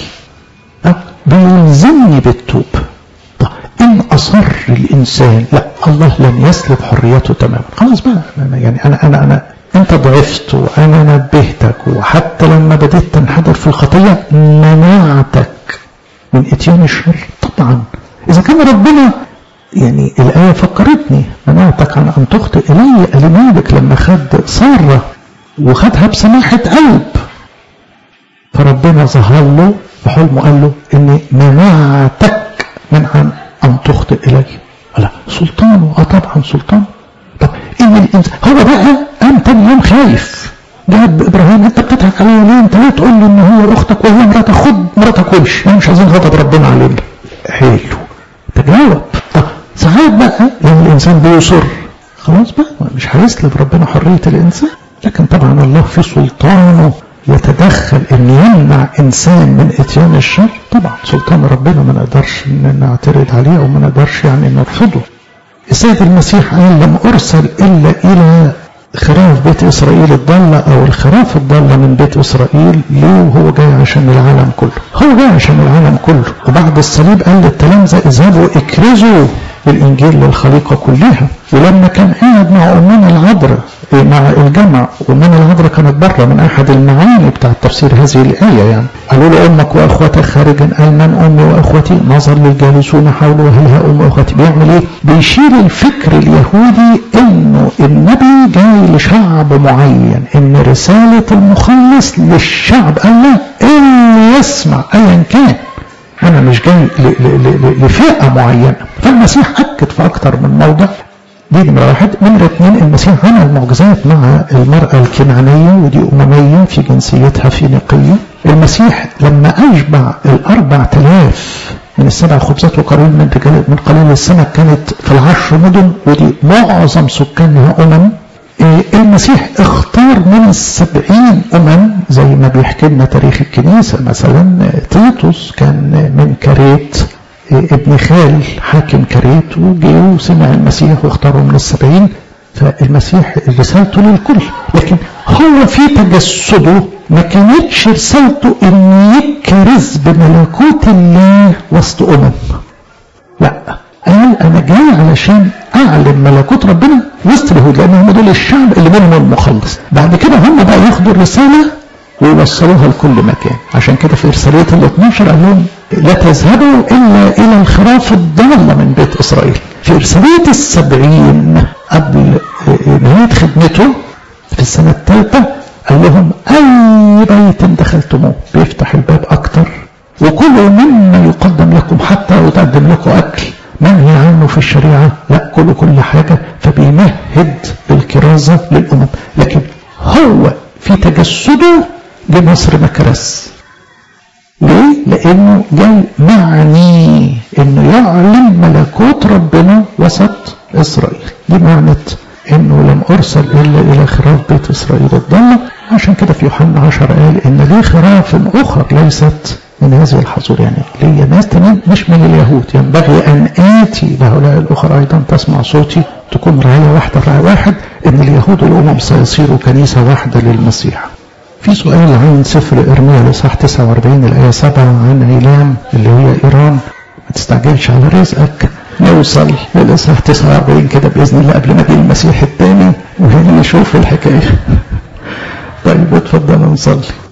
بيلزمني بالتوب طب ان اصر الانسان لا الله لن يسلب حريته تماما خلاص بقى يعني انا انا انا انت ضعفت وانا نبهتك وحتى لما بديت تنحدر في الخطيه منعتك من اتيان الشر طبعا إذا كان ربنا يعني الآية فكرتني منعتك عن أن تخطئ إلي لمالك لما خد سارة وخدها بسماحة قلب فربنا ظهر له في حلمه قال له إني منعتك من عن أن تخطئ إلي لا سلطانه اه طبعا سلطان طب إن الإنسان هو بقى قام تاني يوم خايف جاب ابراهيم انت بتضحك عليا ليه انت ليه تقول لي ان هو اختك وهي مراتك خد مراتك وامشي احنا مش عايزين غضب ربنا علينا حلو تجاوب طب ساعات بقى لو الانسان بيصر خلاص بقى مش هيسلب ربنا حريه الانسان لكن طبعا الله في سلطانه يتدخل ان يمنع انسان من اتيان الشر طبعا سلطان ربنا ما نقدرش نعترض عليه او ما نقدرش يعني نرفضه السيد المسيح قال لم ارسل الا الى خراف بيت اسرائيل الضالة او الخراف الضالة من بيت اسرائيل ليه وهو جاي عشان العالم كله هو جاي عشان العالم كله وبعد الصليب قال للتلامذة اذهبوا اكرزوا الانجيل للخليقة كلها ولما كان قاعد مع امنا العذراء مع الجمع وامنا العذراء كانت بره من احد المعاني بتاع تفسير هذه الايه يعني قالوا له امك واخوتك خارجا قال من امي واخوتي نظر للجالسون حوله هل ها ام واخوتي بيعمل ايه؟ بيشيل الفكر اليهودي انه النبي جاي لشعب معين ان رساله المخلص للشعب قال لا اللي يسمع ايا كان أنا مش جاي لفئة معينة فالمسيح أكد في أكتر من موضع دي نمرة واحد نمرة اتنين المسيح عمل معجزات مع المرأة الكنعانية ودي أممية في جنسيتها فينيقية المسيح لما أشبع الأربع تلاف من السبع خبزات وقليل من رجال من قليل السمك كانت في العشر مدن ودي معظم سكانها أمم المسيح اختار من السبعين أمم زي ما بيحكي لنا تاريخ الكنيسة مثلا تيتوس كان من كريت ابن خال حاكم كريت وجي وسمع المسيح واختاره من السبعين فالمسيح رسالته للكل لكن هو في تجسده ما كانتش رسالته ان يكرز بملكوت الله وسط امم لا قال انا جاي علشان اعلن ملكوت ربنا وسط اليهود لان هم دول الشعب اللي منهم المخلص بعد كده هم بقى ياخدوا الرساله ويوصلوها لكل مكان عشان كده في رساليه ال 12 قال لهم لا تذهبوا الا الى الخراف الضاله من بيت اسرائيل في رساليه السبعين قبل نهايه خدمته في السنه الثالثه قال لهم اي بيت دخلتموه بيفتح الباب اكتر وكلوا مما يقدم لكم حتى يقدم لكم اكل منهي عنه في الشريعة لا كله كل حاجة فبيمهد بالكرازة للأمم لكن هو في تجسده جه مصر مكرس ليه؟ لأنه جاي معني إنه يعلن ملكوت ربنا وسط إسرائيل دي معنى إنه لم أرسل إلا إلى خراف بيت إسرائيل الضالة عشان كده في يوحنا 10 قال إن لي خراف أخر ليست من هذه الحظور يعني ليا ناس تمام مش من اليهود ينبغي أن آتي لهؤلاء الأخرى أيضا تسمع صوتي تكون رعاية واحدة رعاية واحد إن اليهود والأمم سيصيروا كنيسة واحدة للمسيح في سؤال عن سفر إرميا الإصحاح 49 الآية 7 عن عيلام اللي هي إيران ما تستعجلش على رزقك نوصل للإصحاح 49 كده بإذن الله قبل ما يجي المسيح الثاني ونشوف الحكاية طيب اتفضل نصلي